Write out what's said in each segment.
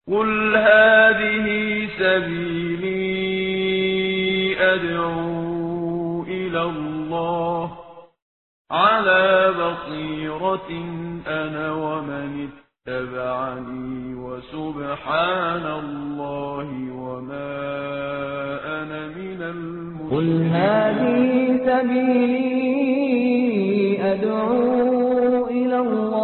قل هذه سبيلي أدعو إلى الله على بصيرة أنا ومن اتبعني وسبحان الله وما أنا من قل المشركين هذه سبيلي أدعو إلى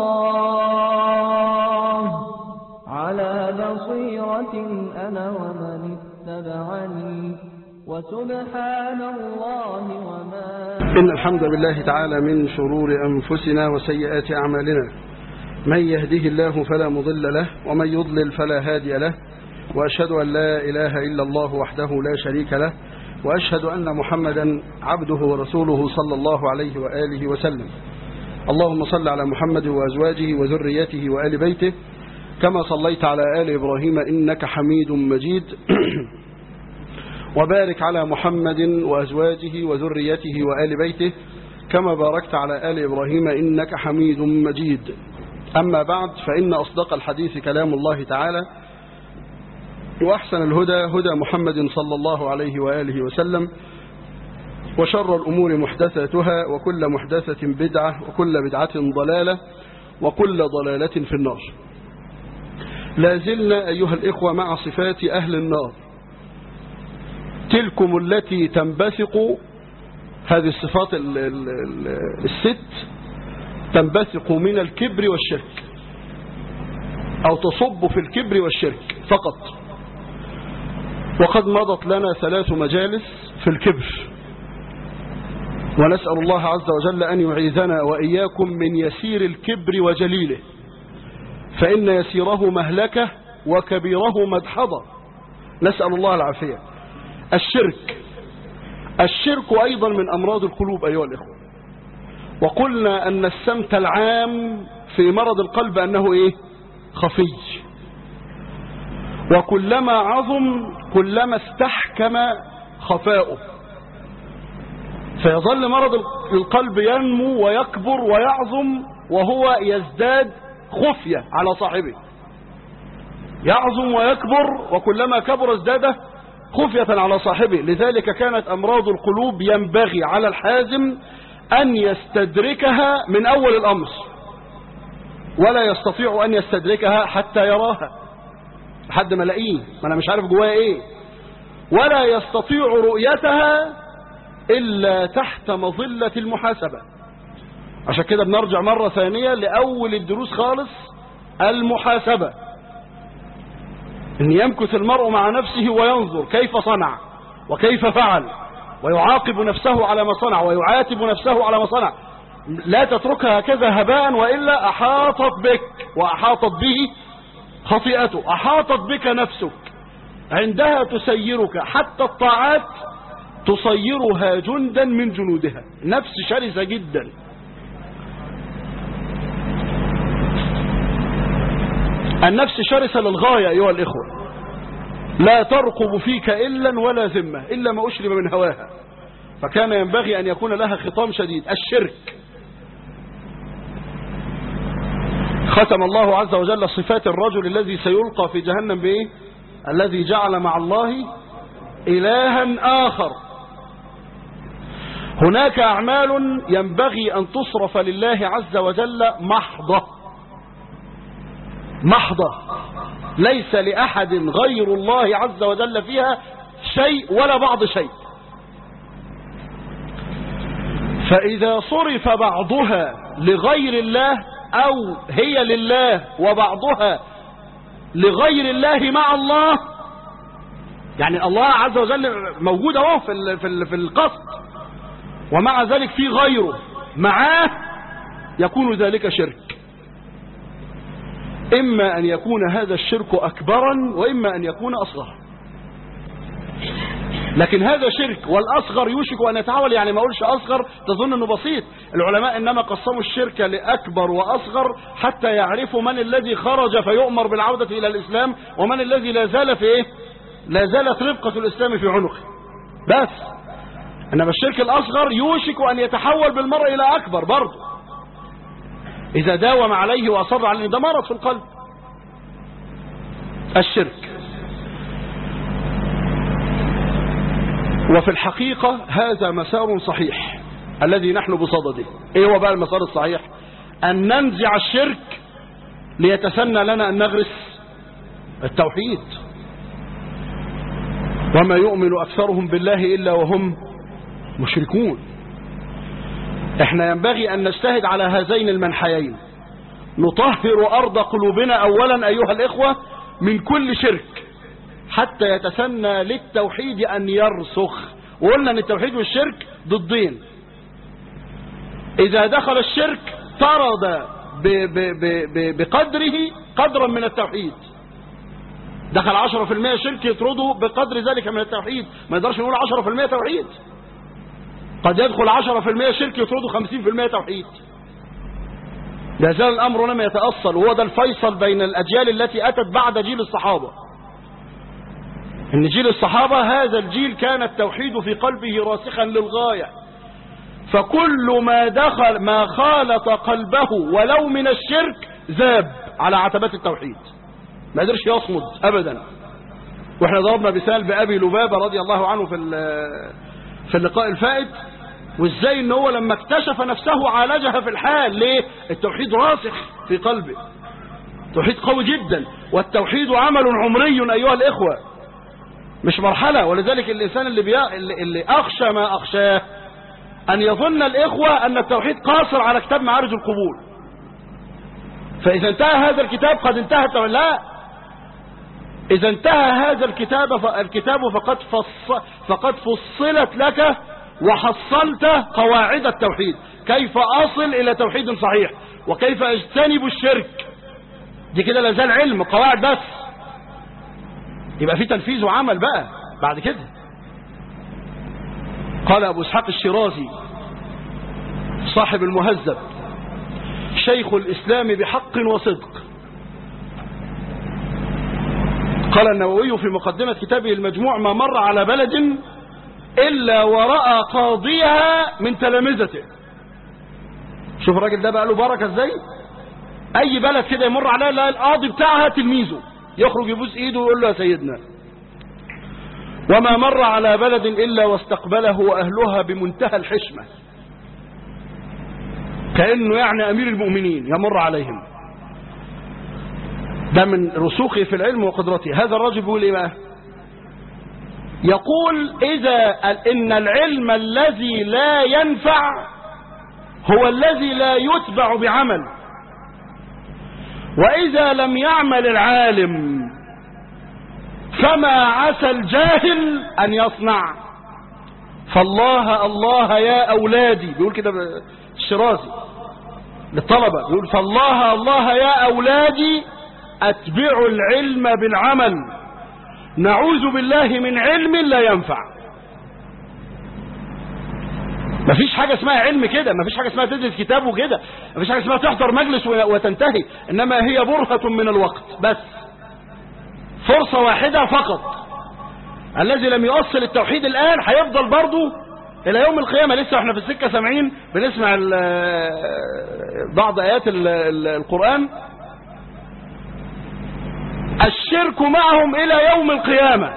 الله على بصيرة أنا ومن اتبعني وسبحان الله وما إن الحمد لله تعالى من شرور أنفسنا وسيئات أعمالنا من يهده الله فلا مضل له ومن يضلل فلا هادي له وأشهد أن لا إله إلا الله وحده لا شريك له وأشهد أن محمدا عبده ورسوله صلى الله عليه وآله وسلم اللهم صل على محمد وأزواجه وذريته وآل بيته كما صليت على آل إبراهيم إنك حميد مجيد وبارك على محمد وأزواجه وذريته وآل بيته كما باركت على آل إبراهيم إنك حميد مجيد أما بعد فإن أصدق الحديث كلام الله تعالى وأحسن الهدى هدى محمد صلى الله عليه وآله وسلم وشر الأمور محدثاتها وكل محدثة بدعة وكل بدعة ضلالة وكل ضلالة في النار لا زلنا أيها الإخوة مع صفات أهل النار تلكم التي تنبثق هذه الصفات ال ال ال الست تنبثق من الكبر والشرك أو تصب في الكبر والشرك فقط وقد مضت لنا ثلاث مجالس في الكبر ونسأل الله عز وجل أن يعيذنا وإياكم من يسير الكبر وجليله فإن يسيره مهلكة وكبيره مدحضة نسأل الله العافية الشرك الشرك أيضا من أمراض القلوب أيها الإخوة وقلنا أن السمت العام في مرض القلب أنه إيه خفي وكلما عظم كلما استحكم خفاؤه فيظل مرض القلب ينمو ويكبر ويعظم وهو يزداد خفية على صاحبه يعظم ويكبر وكلما كبر ازداد خفية على صاحبه لذلك كانت أمراض القلوب ينبغي على الحازم أن يستدركها من أول الأمر ولا يستطيع أن يستدركها حتى يراها لحد ما الاقيه ما أنا مش عارف جواها إيه ولا يستطيع رؤيتها إلا تحت مظلة المحاسبة عشان كده بنرجع مرة ثانية لأول الدروس خالص المحاسبة أن يمكث المرء مع نفسه وينظر كيف صنع وكيف فعل ويعاقب نفسه على ما صنع ويعاتب نفسه على ما صنع لا تتركها هكذا هباء وإلا أحاطت بك وأحاطت به خطيئته أحاطت بك نفسك عندها تسيرك حتى الطاعات تصيرها جندا من جنودها نفس شرسة جدا النفس شرسة للغاية أيها الإخوة لا ترقب فيك إلا ولا ذمة إلا ما أشرب من هواها فكان ينبغي أن يكون لها خطام شديد الشرك ختم الله عز وجل صفات الرجل الذي سيلقى في جهنم بإيه الذي جعل مع الله إلها آخر هناك أعمال ينبغي أن تصرف لله عز وجل محضة محضة ليس لأحد غير الله عز وجل فيها شيء ولا بعض شيء فإذا صرف بعضها لغير الله أو هي لله وبعضها لغير الله مع الله يعني الله عز وجل موجود اهو في ال- في ال- في القصد ومع ذلك في غيره معاه يكون ذلك شرك إما أن يكون هذا الشرك أكبرا وإما أن يكون أصغر لكن هذا شرك والأصغر يوشك أن يتحول يعني ما أقولش أصغر تظن أنه بسيط العلماء إنما قسموا الشرك لأكبر وأصغر حتى يعرفوا من الذي خرج فيؤمر بالعودة إلى الإسلام ومن الذي لا زال في إيه لا زالت رفقة الإسلام في عنقه بس إنما الشرك الأصغر يوشك أن يتحول بالمرء إلى أكبر برضه إذا داوم عليه وأصر عليه ده مرض في القلب الشرك وفي الحقيقة هذا مسار صحيح الذي نحن بصدده ايه هو بقى المسار الصحيح ان ننزع الشرك ليتسنى لنا ان نغرس التوحيد وما يؤمن اكثرهم بالله الا وهم مشركون احنا ينبغي ان نجتهد على هذين المنحيين نطهر ارض قلوبنا اولا ايها الاخوة من كل شرك حتى يتسنى للتوحيد ان يرسخ وقلنا ان التوحيد والشرك ضدين اذا دخل الشرك طرد ب ب ب ب بقدره قدرا من التوحيد دخل 10% شرك يطرده بقدر ذلك من التوحيد ما يقدرش نقول 10% توحيد قد يدخل 10% شرك يطرده 50% توحيد لا زال الامر لم يتأصل وهو ده الفيصل بين الاجيال التي اتت بعد جيل الصحابة ان جيل الصحابة هذا الجيل كان التوحيد في قلبه راسخا للغاية فكل ما دخل ما خالط قلبه ولو من الشرك ذاب على عتبات التوحيد ما قدرش يصمد ابدا واحنا ضربنا مثال بابي لبابه رضي الله عنه في في اللقاء الفائت وازاي ان هو لما اكتشف نفسه عالجها في الحال ليه التوحيد راسخ في قلبه توحيد قوي جدا والتوحيد عمل عمري ايها الاخوه مش مرحله ولذلك الانسان اللي, بي... اللي اخشى ما اخشاه ان يظن الاخوه ان التوحيد قاصر على كتاب معارج القبول فاذا انتهى هذا الكتاب قد انتهى التوحيد لا إذا انتهى هذا الكتاب الكتاب فقد, فص فقد فصلت لك وحصلت قواعد التوحيد كيف أصل إلى توحيد صحيح وكيف اجتنب الشرك دي كده لازال علم قواعد بس يبقى في تنفيذ وعمل بقى بعد كده قال أبو اسحاق الشيرازي صاحب المهذب شيخ الإسلام بحق وصدق قال النووي في مقدمة كتابه المجموع ما مر على بلد إلا ورأى قاضيها من تلامذته شوف الراجل ده بقى له بركة ازاي أي بلد كده يمر عليها لا القاضي بتاعها تلميذه يخرج يبوس ايده ويقول له يا سيدنا وما مر على بلد إلا واستقبله أهلها بمنتهى الحشمة كأنه يعني أمير المؤمنين يمر عليهم ده من رسوخه في العلم وقدرته هذا الرجل بيقول ايه بقى يقول اذا ان العلم الذي لا ينفع هو الذي لا يتبع بعمل واذا لم يعمل العالم فما عسى الجاهل ان يصنع فالله الله يا اولادي بيقول كده الشرازي للطلبة يقول فالله الله يا اولادي أتبع العلم بالعمل نعوذ بالله من علم لا ينفع مفيش حاجة اسمها علم كده مفيش حاجة اسمها تدرس كتاب وكده مفيش حاجة اسمها تحضر مجلس وتنتهي إنما هي برهة من الوقت بس فرصة واحدة فقط الذي لم يؤصل التوحيد الآن هيفضل برضه إلى يوم القيامة لسه احنا في السكة سامعين بنسمع بعض آيات القرآن الشرك معهم إلى يوم القيامة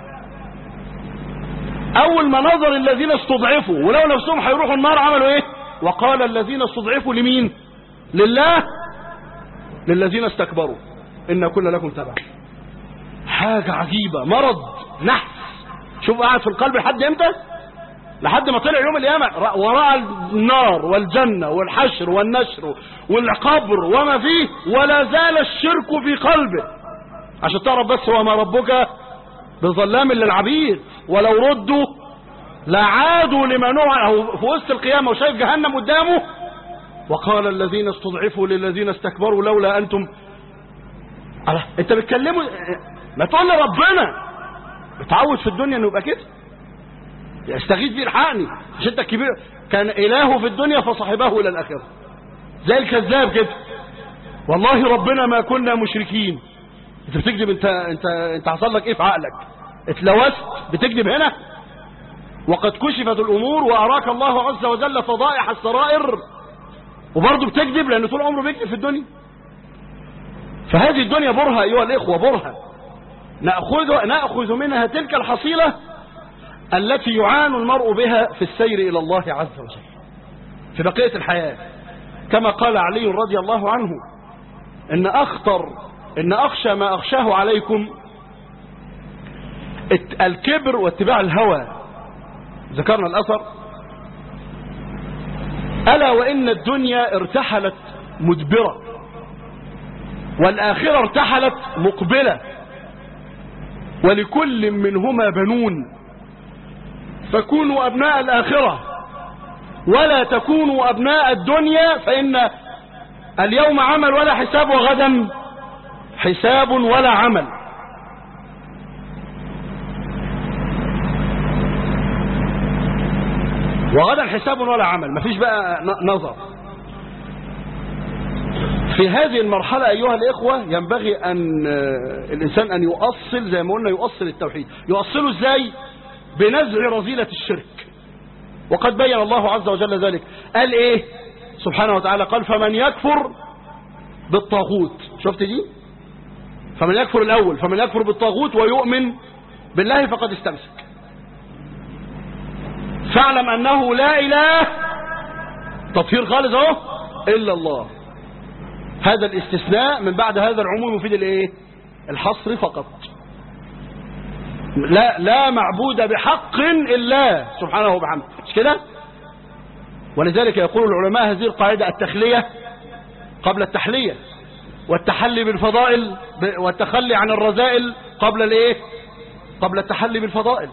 أول ما نظر الذين استضعفوا ولو نفسهم هيروحوا النار عملوا إيه وقال الذين استضعفوا لمين لله للذين استكبروا إن كل لكم تبع حاجة عجيبة مرض نحس شوف قاعد في القلب لحد امتى لحد ما طلع يوم القيامة ورأى النار والجنة والحشر والنشر والقبر وما فيه ولا زال الشرك في قلبه عشان تعرف بس هو ما ربك بظلام للعبيد ولو ردوا لعادوا لما نوع أو في وسط القيامة وشايف جهنم قدامه وقال الذين استضعفوا للذين استكبروا لولا أنتم ألا انت بتكلموا ما تقول لربنا اتعود في الدنيا انه يبقى كده يستغيث بيه الحقني مش انت الكبير كان اله في الدنيا فصاحبه الى الاخره زي الكذاب كده والله ربنا ما كنا مشركين انت بتكذب انت انت انت حصل لك ايه في عقلك اتلوثت بتكذب هنا وقد كشفت الامور واراك الله عز وجل فضائح السرائر وبرضه بتكذب لان طول عمره بيكذب في الدنيا فهذه الدنيا برهة ايها الاخوه برهة نأخذ, نأخذ منها تلك الحصيلة التي يعان المرء بها في السير إلى الله عز وجل في بقية الحياة كما قال علي رضي الله عنه إن أخطر إن أخشى ما أخشاه عليكم الكبر واتباع الهوى ذكرنا الأثر ألا وإن الدنيا ارتحلت مدبرة والآخرة ارتحلت مقبلة ولكل منهما بنون فكونوا أبناء الآخرة ولا تكونوا أبناء الدنيا فإن اليوم عمل ولا حساب وغدا حساب ولا عمل وغدا حساب ولا عمل مفيش بقى نظر في هذه المرحلة أيها الإخوة ينبغي أن الإنسان أن يؤصل زي ما قلنا يؤصل التوحيد يؤصله إزاي بنزع رذيلة الشرك وقد بين الله عز وجل ذلك قال إيه سبحانه وتعالى قال فمن يكفر بالطاغوت شفت دي فمن يكفر الأول فمن يكفر بالطاغوت ويؤمن بالله فقد استمسك فاعلم أنه لا إله تطهير خالص اهو إلا الله هذا الاستثناء من بعد هذا العموم يفيد الايه الحصر فقط لا لا معبود بحق الا سبحانه وبحمده مش كده ولذلك يقول العلماء هذه القاعده التخليه قبل التحليه والتحلي بالفضائل والتخلي عن الرذائل قبل الايه قبل التحلي بالفضائل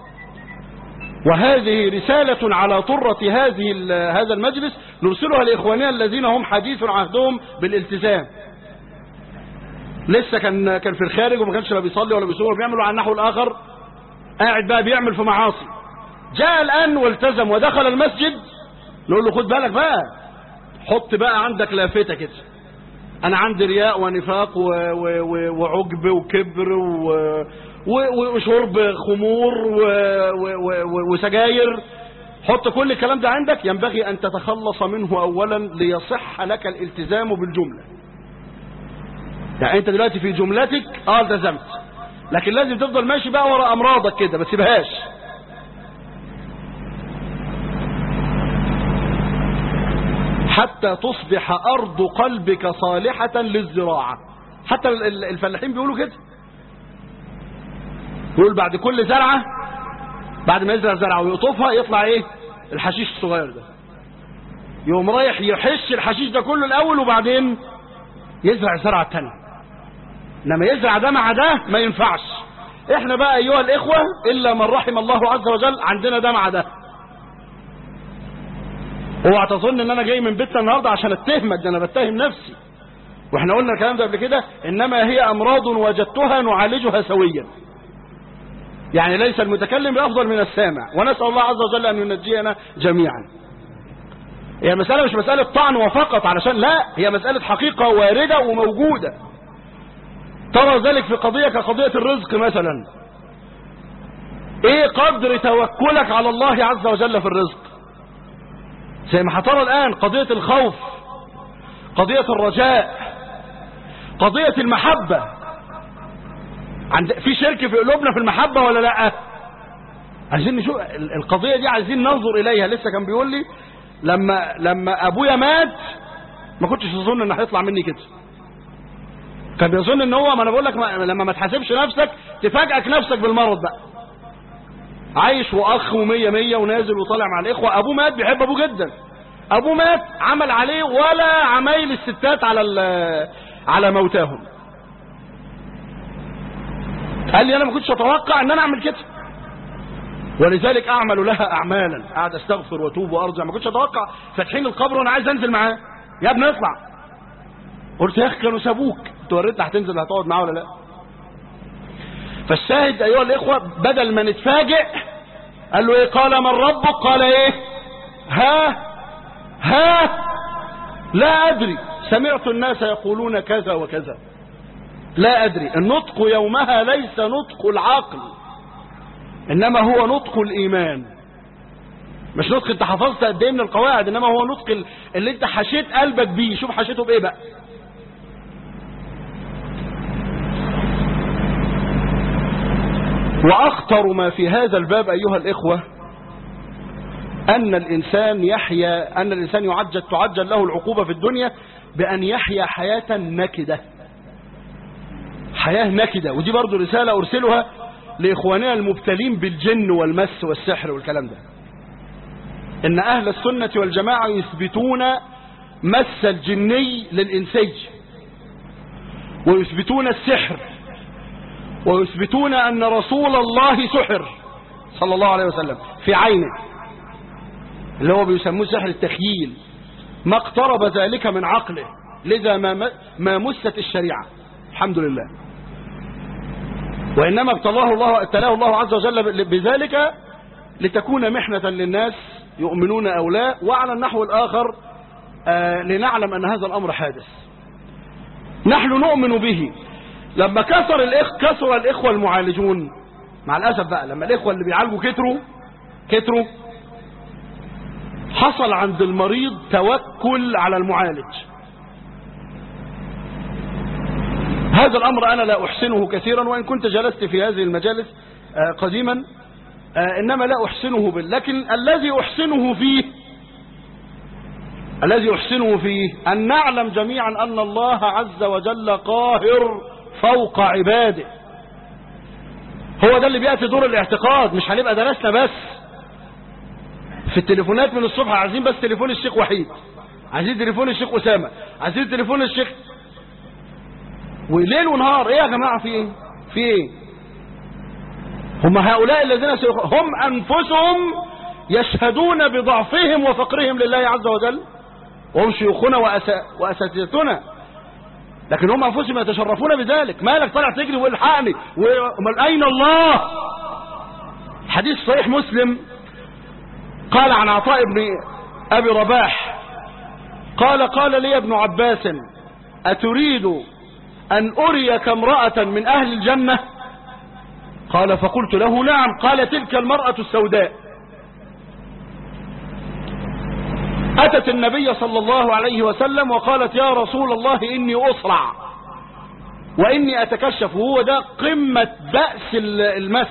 وهذه رسالة على طرة هذه هذا المجلس نرسلها لإخواننا الذين هم حديث عهدهم بالالتزام لسه كان كان في الخارج وما كانش لا بيصلي ولا بيصوم ولا بيعمل على النحو الآخر قاعد بقى بيعمل في معاصي جاء الآن والتزم ودخل المسجد نقول له خد بالك بقى حط بقى عندك لافتة كده أنا عندي رياء ونفاق و... و... و... وعجب وكبر و... وشرب خمور وسجاير حط كل الكلام ده عندك ينبغي أن تتخلص منه أولا ليصح لك الالتزام بالجملة يعني أنت دلوقتي في جملتك اه التزمت لكن لازم تفضل ماشي بقى ورا أمراضك كده ما تسيبهاش حتى تصبح أرض قلبك صالحة للزراعة حتى الفلاحين بيقولوا كده يقول بعد كل زرعة بعد ما يزرع زرعة ويقطفها يطلع ايه الحشيش الصغير ده يقوم رايح يحش الحشيش ده كله الاول وبعدين يزرع الزرعة التانية انما يزرع ده مع ده ما ينفعش احنا بقى ايها الاخوة الا من رحم الله عز وجل عندنا ده مع ده اوعى تظن ان انا جاي من بيتنا النهارده عشان اتهمك ده انا بتهم نفسي واحنا قلنا الكلام ده قبل كده انما هي امراض وجدتها نعالجها سويا يعني ليس المتكلم بأفضل من السامع ونسأل الله عز وجل أن ينجينا جميعا هي مسألة مش مسألة طعن وفقط علشان لا هي مسألة حقيقة واردة وموجودة ترى ذلك في قضية كقضية الرزق مثلا ايه قدر توكلك على الله عز وجل في الرزق زي ما هترى الآن قضية الخوف قضية الرجاء قضية المحبة عند في شرك في قلوبنا في المحبة ولا لا عايزين نشوف القضية دي عايزين ننظر إليها لسه كان بيقول لي لما لما أبويا مات ما كنتش أظن إن هيطلع مني كده كان بيظن ان هو ما انا بقول لك لما ما تحاسبش نفسك تفاجئك نفسك بالمرض بقى عايش واخ ومية مية ونازل وطالع مع الاخوة ابوه مات بيحب ابوه جدا ابوه مات عمل عليه ولا عمايل الستات على على موتاهم قال لي انا ما كنتش اتوقع ان انا اعمل كده ولذلك اعمل لها اعمالا قاعد استغفر واتوب وارجع ما كنتش اتوقع فاتحين القبر وانا عايز انزل معاه يا ابني اطلع قلت يا اخي كانوا سابوك انت وريتنا هتنزل هتقعد معاه ولا لا فالشاهد ايها الاخوه بدل ما نتفاجئ قال له ايه قال من ربك قال ايه ها ها لا ادري سمعت الناس يقولون كذا وكذا لا أدري النطق يومها ليس نطق العقل إنما هو نطق الإيمان مش نطق انت حفظت قد ايه من القواعد انما هو نطق اللي انت حشيت قلبك بيه شوف حشيته بايه بقى وأخطر ما في هذا الباب أيها الإخوة أن الإنسان يحيا أن الإنسان يعجل تعجل له العقوبة في الدنيا بأن يحيا حياة نكدة حياة نكدة ودي برضو رسالة أرسلها لإخواننا المبتلين بالجن والمس والسحر والكلام ده إن أهل السنة والجماعة يثبتون مس الجني للإنسي ويثبتون السحر ويثبتون أن رسول الله سحر صلى الله عليه وسلم في عينه اللي هو بيسموه سحر التخييل ما اقترب ذلك من عقله لذا ما, ما مست الشريعة الحمد لله وإنما ابتلاه الله ابتلاه الله عز وجل بذلك لتكون محنة للناس يؤمنون أو لا وعلى النحو الآخر آه لنعلم أن هذا الأمر حادث نحن نؤمن به لما كثر الإخ كثر الإخوة المعالجون مع الأسف بقى لما الإخوة اللي بيعالجوا كتروا كتروا حصل عند المريض توكل على المعالج هذا الأمر أنا لا أحسنه كثيرا وإن كنت جلست في هذه المجالس قديما إنما لا أحسنه بل لكن الذي أحسنه فيه الذي أحسنه فيه أن نعلم جميعا أن الله عز وجل قاهر فوق عباده هو ده اللي بيأتي دور الاعتقاد مش هنبقى درسنا بس في التليفونات من الصبح عايزين بس تليفون الشيخ وحيد عايزين تليفون الشيخ أسامة عايزين تليفون الشيخ وليل ونهار ايه يا جماعة في ايه في ايه هم هؤلاء الذين سيخ... هم انفسهم يشهدون بضعفهم وفقرهم لله عز وجل وهم شيوخنا وأس... واساتذتنا لكن هم انفسهم يتشرفون بذلك مالك طالع تجري والحقني ومن اين الله حديث صحيح مسلم قال عن عطاء بن ابي رباح قال قال لي ابن عباس اتريد أن أريك امرأة من أهل الجنة قال فقلت له نعم قال تلك المرأة السوداء أتت النبي صلى الله عليه وسلم وقالت يا رسول الله إني أسرع وإني أتكشف وهو ده قمة بأس المس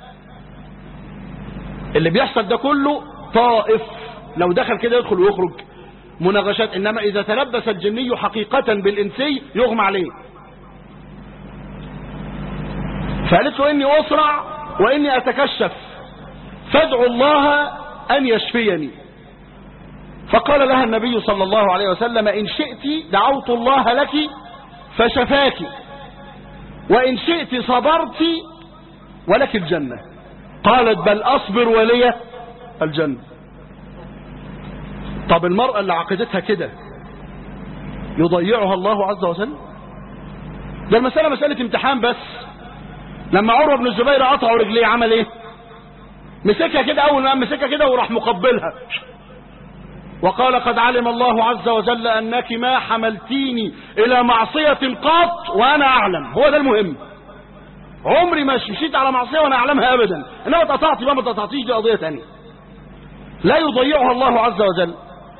اللي بيحصل ده كله طائف لو دخل كده يدخل ويخرج مناغشات إنما إذا تلبس الجني حقيقة بالإنسي يغمى عليه فقالت له إني أسرع وإني أتكشف فادعوا الله أن يشفيني فقال لها النبي صلى الله عليه وسلم إن شئت دعوت الله لك فشفاك وإن شئت صبرت ولك الجنة قالت بل أصبر ولي الجنة طب المرأة اللي عقدتها كده يضيعها الله عز وجل ده المسألة مسألة امتحان بس لما عروة بن الزبير قطعوا رجليه عمل ايه مسكها كده اول ما مسكها كده وراح مقبلها وقال قد علم الله عز وجل انك ما حملتيني الى معصية قط وانا اعلم هو ده المهم عمري ما مشيت على معصية وانا اعلمها ابدا انما اتقطعت بقى ما اتقطعتيش دي قضية ثانيه لا يضيعها الله عز وجل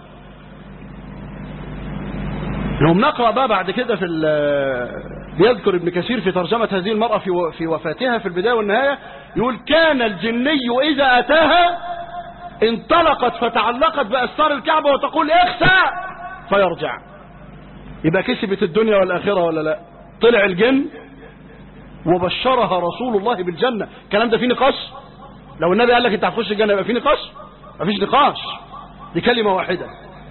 لهم نقرأ بقى بعد كده في بيذكر ابن كثير في ترجمة هذه المرأة في في وفاتها في البداية والنهاية يقول كان الجني إذا أتاها انطلقت فتعلقت بأستار الكعبة وتقول اخسى فيرجع يبقى كسبت الدنيا والآخرة ولا لا طلع الجن وبشرها رسول الله بالجنة الكلام ده فيه نقاش لو النبي قال لك انت هتخش الجنة يبقى فيه نقاش مفيش نقاش دي كلمة واحدة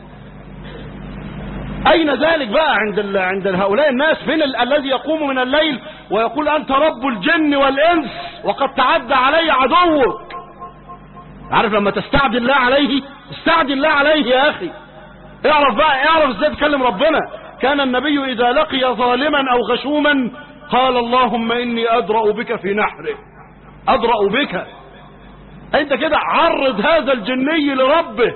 أين ذلك بقى عند عند هؤلاء الناس فين ال الذي يقوم من الليل ويقول أنت رب الجن والإنس وقد تعدى علي عدوك عارف لما تستعدي الله عليه استعدي الله عليه يا أخي اعرف بقى اعرف ازاي تكلم ربنا كان النبي إذا لقي ظالما أو غشوما قال اللهم إني أدرأ بك في نحره أدرأ بك أنت كده عرض هذا الجني لربه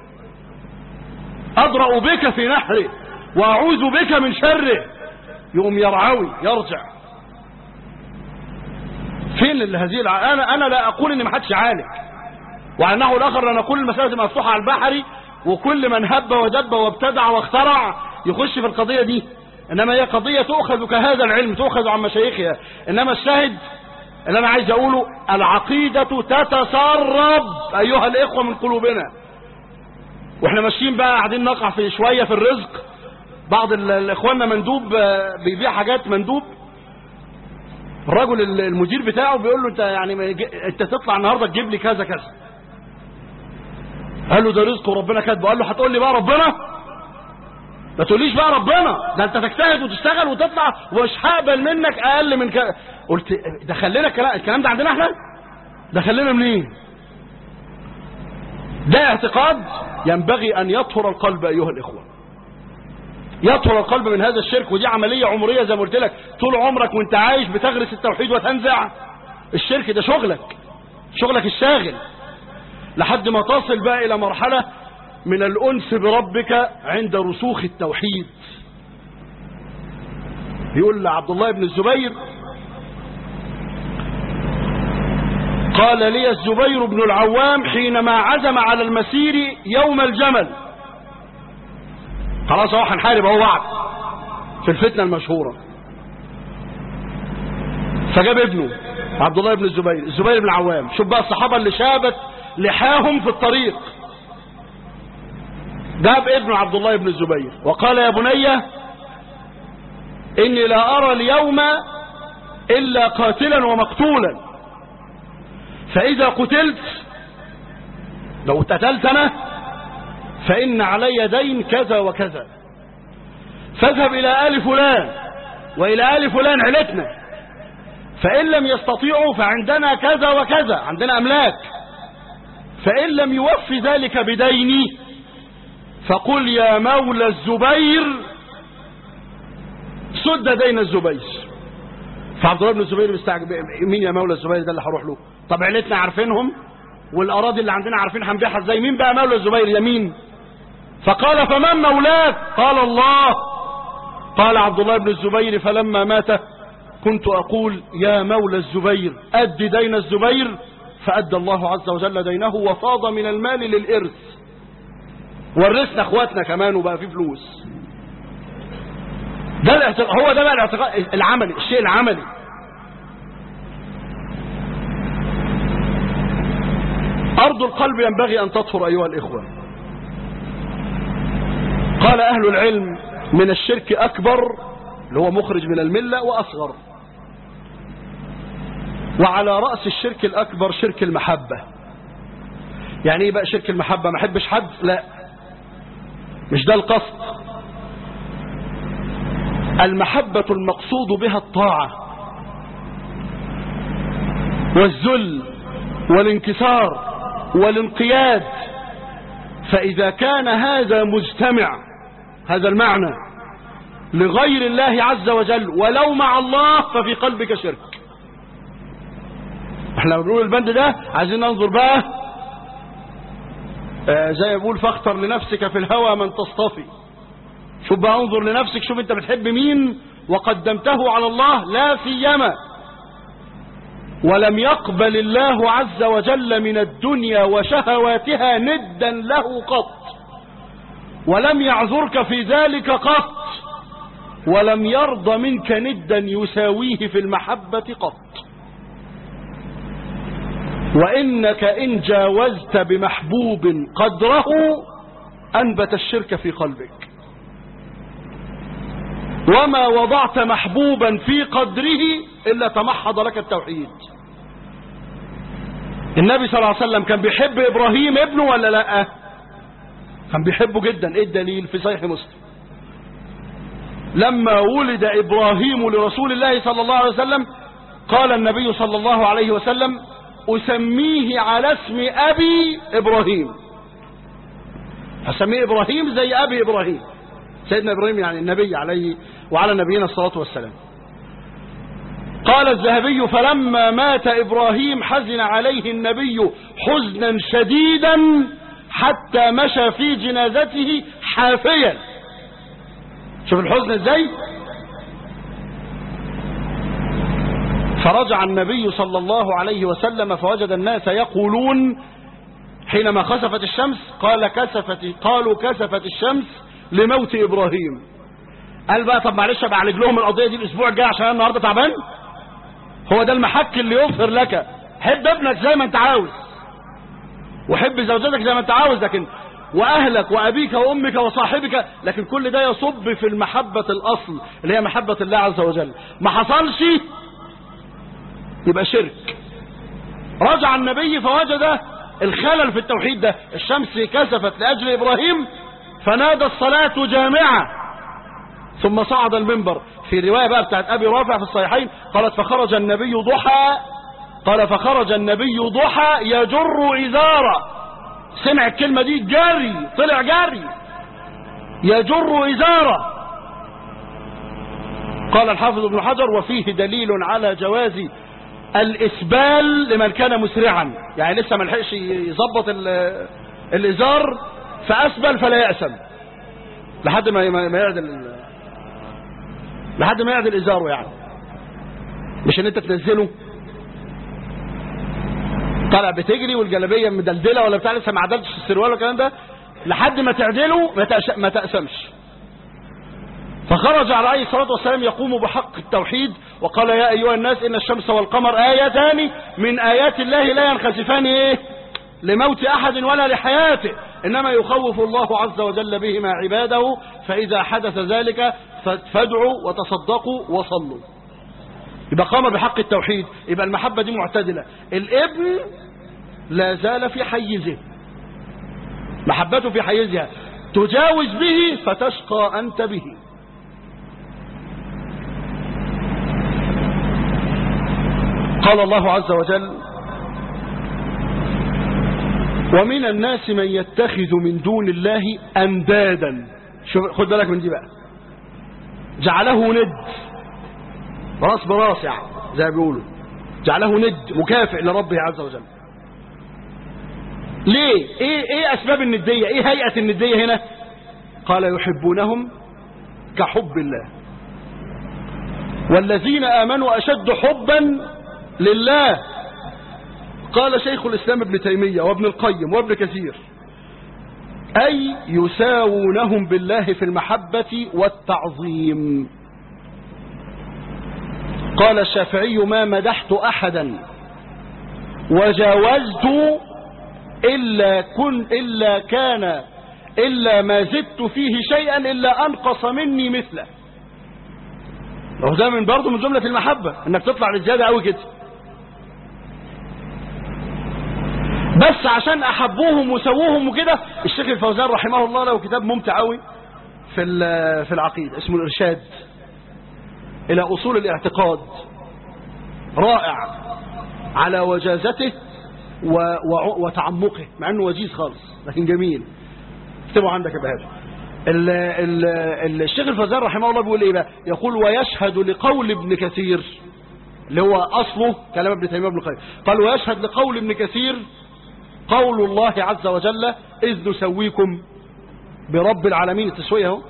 أدرأ بك في نحره وأعوذ بك من شره يقوم يرعوي يرجع فين هذه الع... أنا, أنا لا أقول إن ما حدش عالج وعلى النحو الآخر لا نقول المسألة مفتوحة على البحري وكل من هب ودب وابتدع واخترع يخش في القضية دي إنما هي قضية تؤخذ كهذا العلم تؤخذ عن مشايخها إنما الشاهد اللي انا عايز اقوله العقيدة تتسرب ايها الاخوة من قلوبنا واحنا ماشيين بقى قاعدين نقع في شوية في الرزق بعض ال- الاخواننا مندوب آه، بيبيع حاجات مندوب الراجل ال- المدير بتاعه بيقول له انت يعني ما يجي- انت تطلع النهارده تجيب لي كذا كذا قال له ده رزق وربنا كاتبه قال له هتقول لي بقى ربنا ما تقوليش بقى ربنا ده انت تجتهد وتشتغل وتطلع ومش هقبل منك اقل من كده قلت ده خلينا الكلام الكلام ده عندنا احنا ده خلينا منين ده اعتقاد ينبغي ان يطهر القلب ايها الاخوه يطهر القلب من هذا الشرك ودي عمليه عمريه زي ما قلت لك طول عمرك وانت عايش بتغرس التوحيد وتنزع الشرك ده شغلك شغلك الشاغل لحد ما تصل بقى الى مرحله من الانس بربك عند رسوخ التوحيد يقول لعبد الله بن الزبير قال لي الزبير بن العوام حينما عزم على المسير يوم الجمل خلاص اهو هنحارب اهو بعد في الفتنه المشهوره فجاب ابنه عبد الله بن الزبير الزبير بن العوام شوف بقى الصحابه اللي شابت لحاهم في الطريق جاب ابن عبد الله بن الزبير وقال يا بني إني لا أرى اليوم إلا قاتلا ومقتولا فإذا قتلت لو اتقتلت أنا فإن علي دين كذا وكذا فاذهب إلى آل فلان وإلى آل فلان عيلتنا فإن لم يستطيعوا فعندنا كذا وكذا عندنا أملاك فإن لم يوفي ذلك بديني فقل يا مولى الزبير سد دين الزبير فعبد الله بن الزبير بيستعجب مين يا مولى الزبير ده اللي هروح له طب عيلتنا عارفينهم والاراضي اللي عندنا عارفين هنبيعها ازاي مين بقى مولى الزبير يمين فقال فمن مولاك قال الله قال عبد الله بن الزبير فلما مات كنت اقول يا مولى الزبير اد دين الزبير فادى الله عز وجل دينه وفاض من المال للارث ورثنا اخواتنا كمان وبقى في فلوس ده الاعتقاد هو ده بقى الاعتقاد العملي الشيء العملي أرض القلب ينبغي أن تطهر أيها الإخوة قال أهل العلم من الشرك أكبر اللي هو مخرج من الملة وأصغر وعلى رأس الشرك الأكبر شرك المحبة يعني ايه بقى شرك المحبة ما احبش حد لا مش ده القصد المحبة المقصود بها الطاعة والذل والانكسار والانقياد فإذا كان هذا مجتمع هذا المعنى لغير الله عز وجل ولو مع الله ففي قلبك شرك احنا بنقول البند ده عايزين ننظر بقى آه زي ما بيقول فاختر لنفسك في الهوى من تصطفي شوف بقى انظر لنفسك شوف انت بتحب مين وقدمته على الله لا سيما ولم يقبل الله عز وجل من الدنيا وشهواتها ندا له قط ولم يعذرك في ذلك قط ولم يرضى منك ندا يساويه في المحبة قط وإنك إن جاوزت بمحبوب قدره أنبت الشرك في قلبك وما وضعت محبوبا في قدره إلا تمحض لك التوحيد النبي صلى الله عليه وسلم كان بيحب إبراهيم ابنه ولا لا كان بيحبه جدا ايه الدليل في صحيح مسلم لما ولد إبراهيم لرسول الله صلى الله عليه وسلم قال النبي صلى الله عليه وسلم أسميه على اسم أبي إبراهيم أسميه إبراهيم زي أبي إبراهيم سيدنا إبراهيم يعني النبي عليه وعلى نبينا الصلاة والسلام قال الذهبي فلما مات إبراهيم حزن عليه النبي حزنا شديدا حتى مشى في جنازته حافيا شوف الحزن ازاي فرجع النبي صلى الله عليه وسلم فوجد الناس يقولون حينما خسفت الشمس قال كسفت قالوا كسفت الشمس لموت ابراهيم قال بقى طب معلش ابقى اعالج لهم القضيه دي الاسبوع الجاي عشان انا النهارده تعبان هو ده المحك اللي يظهر لك حب ابنك زي ما انت عاوز وحب زوجتك زي ما انت عاوز لكن واهلك وابيك وامك وصاحبك لكن كل ده يصب في المحبة الاصل اللي هي محبة الله عز وجل ما حصلش يبقى شرك رجع النبي فوجد الخلل في التوحيد ده الشمس كسفت لأجل إبراهيم فنادى الصلاة جامعة ثم صعد المنبر في رواية بقى بتاعت أبي رافع في الصحيحين قالت فخرج النبي ضحى قال فخرج النبي ضحى يجر إزارة سمع الكلمة دي جري طلع جري يجر إزارة قال الحافظ ابن حجر وفيه دليل على جواز الإسبال لمن كان مسرعا يعني لسه ما لحقش يظبط ال- الإزار فأسبل فلا يأسم لحد ما ما ما يعدل لحد ما يعدل إزاره يعني مش ان انت تنزله طالع بتجري والجلابيه مدلدله ولا بتاع لسه ما عدلتش السروال والكلام ده لحد ما تعدله ما تأش- ما تأسمش فخرج عليه الصلاة والسلام يقوم بحق التوحيد وقال يا أيها الناس إن الشمس والقمر آيتان من آيات الله لا ينخسفان إيه لموت أحد ولا لحياته إنما يخوف الله عز وجل بهما عباده فإذا حدث ذلك فادعوا وتصدقوا وصلوا يبقى قام بحق التوحيد يبقى المحبة دي معتدلة الابن لا زال في حيزه محبته في حيزها تجاوز به فتشقى أنت به قال الله عز وجل ومن الناس من يتخذ من دون الله أندادا شوف خد بالك من دي بقى جعله ند راس براس يعني زي ما بيقولوا جعله ند مكافئ لربه عز وجل ليه ايه ايه اسباب الندية ايه هيئة الندية هنا قال يحبونهم كحب الله والذين آمنوا أشد حبا لله قال شيخ الإسلام ابن تيمية وابن القيم وابن كثير أي يساوونهم بالله في المحبة والتعظيم قال الشافعي ما مدحت أحدا وجاوزت إلا, كن إلا كان إلا ما زدت فيه شيئا إلا أنقص مني مثله لو ده من برضه من جملة المحبة انك تطلع للزيادة قوي كده بس عشان احبوهم وسووهم وكده الشيخ الفوزان رحمه الله له كتاب ممتع قوي في في العقيدة اسمه الارشاد الى اصول الاعتقاد رائع على وجازته و... و... وتعمقه مع انه وجيز خالص لكن جميل اكتبوا عندك يا بهاج ال... ال... الشيخ الفوزان رحمه الله بيقول ايه بقى يقول ويشهد لقول ابن كثير اللي هو اصله كلام ابن تيميه ابن القيم قال ويشهد لقول ابن كثير قول الله عز وجل إذ نسويكم برب العالمين التسوية اهو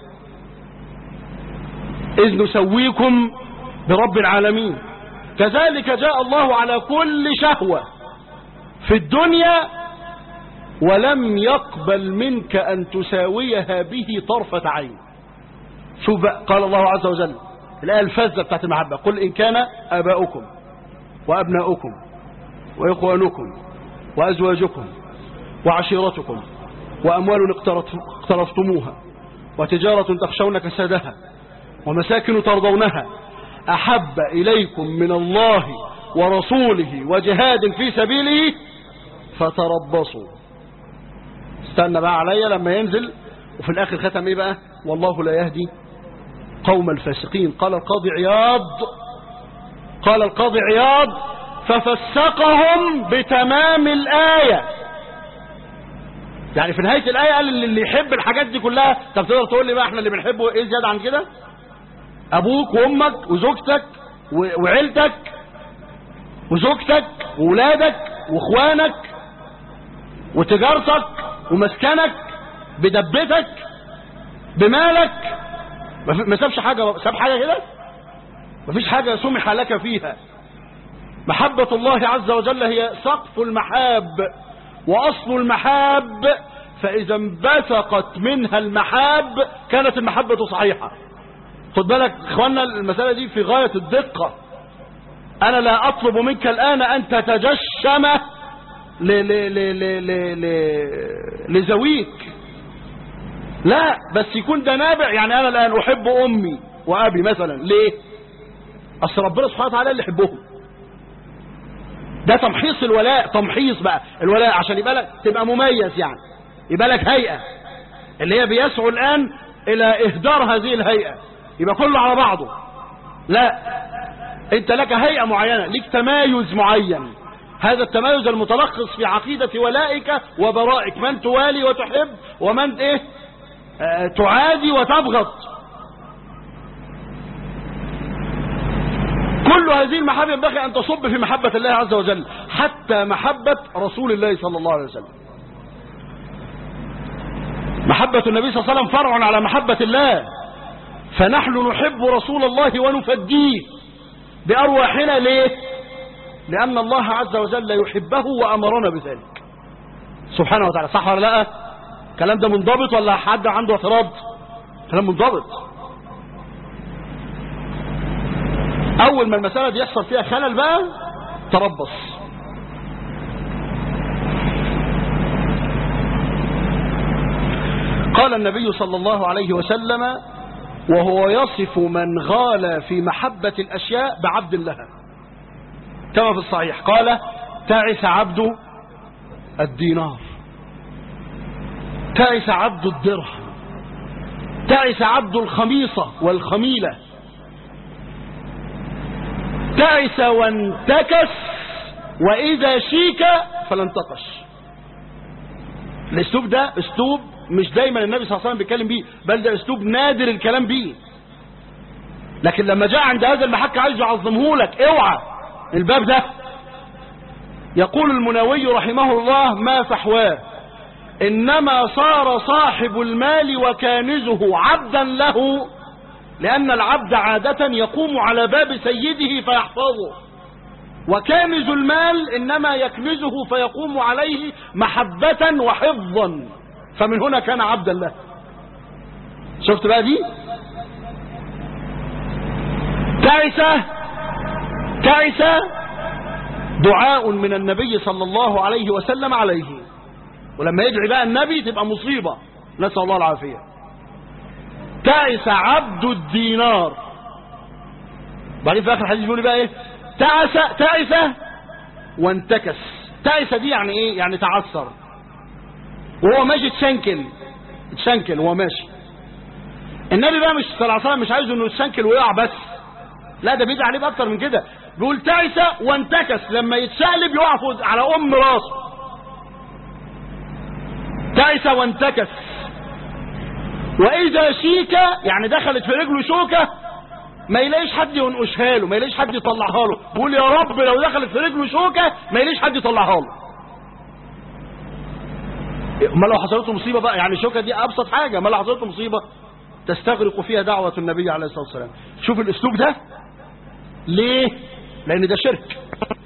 إذ نسويكم برب العالمين كذلك جاء الله على كل شهوة في الدنيا ولم يقبل منك أن تساويها به طرفة عين شوف بقى قال الله عز وجل الآية الفزة بتاعت المحبة قل إن كان آباؤكم وأبناؤكم وإخوانكم وأزواجكم وعشيرتكم وأموال اقترفتموها وتجارة تخشون كسادها ومساكن ترضونها أحب إليكم من الله ورسوله وجهاد في سبيله فتربصوا استنى بقى عليا لما ينزل وفي الآخر ختم إيه بقى والله لا يهدي قوم الفاسقين قال القاضي عياض قال القاضي عياض ففسقهم بتمام الآية يعني في نهاية الآية قال اللي يحب الحاجات دي كلها طب تقدر تقول لي بقى احنا اللي بنحبه ايه زيادة عن كده ابوك وامك وزوجتك وعيلتك وزوجتك وولادك واخوانك وتجارتك ومسكنك بدبتك بمالك ما سابش حاجة ساب حاجة كده مفيش حاجة سمح لك فيها محبة الله عز وجل هي سقف المحاب وأصل المحاب فإذا انبثقت منها المحاب كانت المحبة صحيحة خد بالك اخوانا المسألة دي في غاية الدقة أنا لا أطلب منك الآن أن تتجشم ل ل ل ل ل ل لزويك لا بس يكون ده نابع يعني أنا الآن أحب أمي وأبي مثلا ليه أصل ربنا سبحانه وتعالى اللي يحبهم ده تمحيص الولاء تمحيص بقى الولاء عشان يبقى لك تبقى مميز يعني يبقى لك هيئة اللي هي بيسعوا الآن إلى إهدار هذه الهيئة يبقى كله على بعضه لا انت لك هيئة معينة لك تمايز معين هذا التمايز المتلخص في عقيدة ولائك وبرائك من توالي وتحب ومن ايه آه تعادي وتبغض كل هذه المحبة ينبغي أن تصب في محبة الله عز وجل حتى محبة رسول الله صلى الله عليه وسلم محبة النبي صلى الله عليه وسلم فرع على محبة الله فنحن نحب رسول الله ونفديه بأرواحنا ليه لأن الله عز وجل يحبه وأمرنا بذلك سبحانه وتعالى صح ولا لا الكلام ده منضبط ولا حد عنده اعتراض كلام منضبط أول ما المسألة دي يحصل فيها خلل بقى تربص قال النبي صلى الله عليه وسلم وهو يصف من غال في محبة الأشياء بعبد لها كما في الصحيح قال تعس عبد الدينار تعس عبد الدرهم تعس عبد الخميصة والخميلة تعس وانتكس وإذا شيك فلانتقش الاسلوب ده اسلوب مش دايما النبي صلى الله عليه وسلم بيتكلم بيه بل ده اسلوب نادر الكلام بيه لكن لما جاء عند هذا المحك عايز يعظمه لك اوعى الباب ده يقول المناوي رحمه الله ما فحواه انما صار صاحب المال وكانزه عبدا له لان العبد عادة يقوم على باب سيده فيحفظه وكانز المال انما يكنزه فيقوم عليه محبة وحفظا فمن هنا كان عبدا له شفت بقى دي تعس تعس دعاء من النبي صلى الله عليه وسلم عليه ولما يدعي بقى النبي تبقى مصيبة نسأل الله العافية تعس عبد الدينار بعدين في آخر الحديث بيقول بقى ايه تعس تعس وانتكس تعس دي يعني ايه يعني تعثر وهو ماشي تشنكل تشنكل وهو ماشي النبي بقى مش صلى الله عليه وسلم مش عايز انه يتشنكل ويقع بس لا ده بيدعي عليه باكتر من كده بيقول تعس وانتكس لما يتشقلب يقع فوق على ام راسه تعس وانتكس واذا شيك يعني دخلت في رجله شوكه ما يلاقيش حد ينقشها له ما يلاقيش حد يطلعها له بيقول يا رب لو دخلت في رجله شوكه ما يلاقيش حد يطلعها له ما لو حصلت له مصيبه بقى يعني الشوكه دي ابسط حاجه ما لو حصلت له مصيبه تستغرق فيها دعوه النبي عليه الصلاه والسلام شوف الاسلوب ده ليه لان ده شرك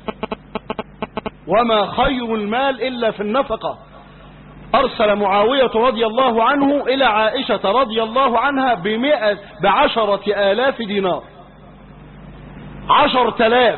وما خير المال الا في النفقه أرسل معاوية رضي الله عنه إلى عائشة رضي الله عنها بمئة بعشرة آلاف دينار عشر تلاف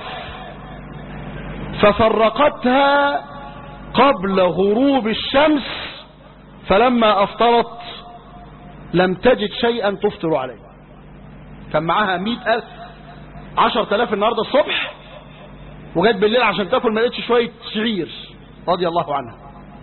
ففرقتها قبل غروب الشمس فلما أفطرت لم تجد شيئا تفطر عليه كان معاها مئة ألف عشر تلاف النهاردة الصبح وجت بالليل عشان تاكل ما لقيتش شوية شعير رضي الله عنها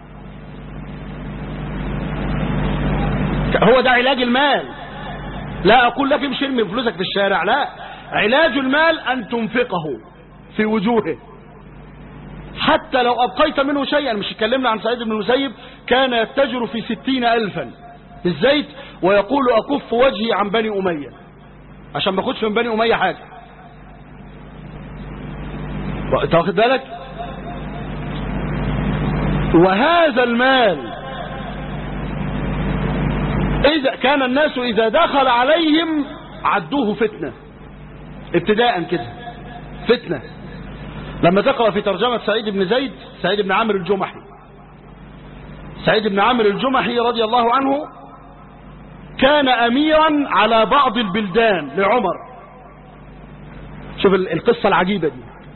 هو ده علاج المال لا أقول لك امشي ارمي فلوسك في الشارع لا علاج المال أن تنفقه في وجوهه حتى لو أبقيت منه شيئا مش اتكلمنا عن سعيد بن المسيب كان يتجر في ستين ألفا بالزيت ويقول أكف وجهي عن بني أمية عشان ما اخدش من بني أمية حاجة انت واخد بالك وهذا المال إذا كان الناس إذا دخل عليهم عدوه فتنة ابتداء كده فتنة لما تقرأ في ترجمة سعيد بن زيد سعيد بن عامر الجمحي سعيد بن عامر الجمحي رضي الله عنه كان أميرا على بعض البلدان لعمر شوف القصة العجيبة دي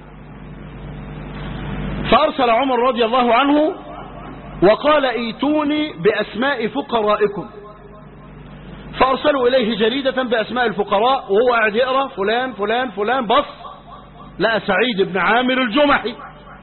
فأرسل عمر رضي الله عنه وقال ايتوني بأسماء فقرائكم فأرسلوا إليه جريدة بأسماء الفقراء وهو قاعد يقرأ فلان فلان فلان بص لقى سعيد بن عامر الجمحي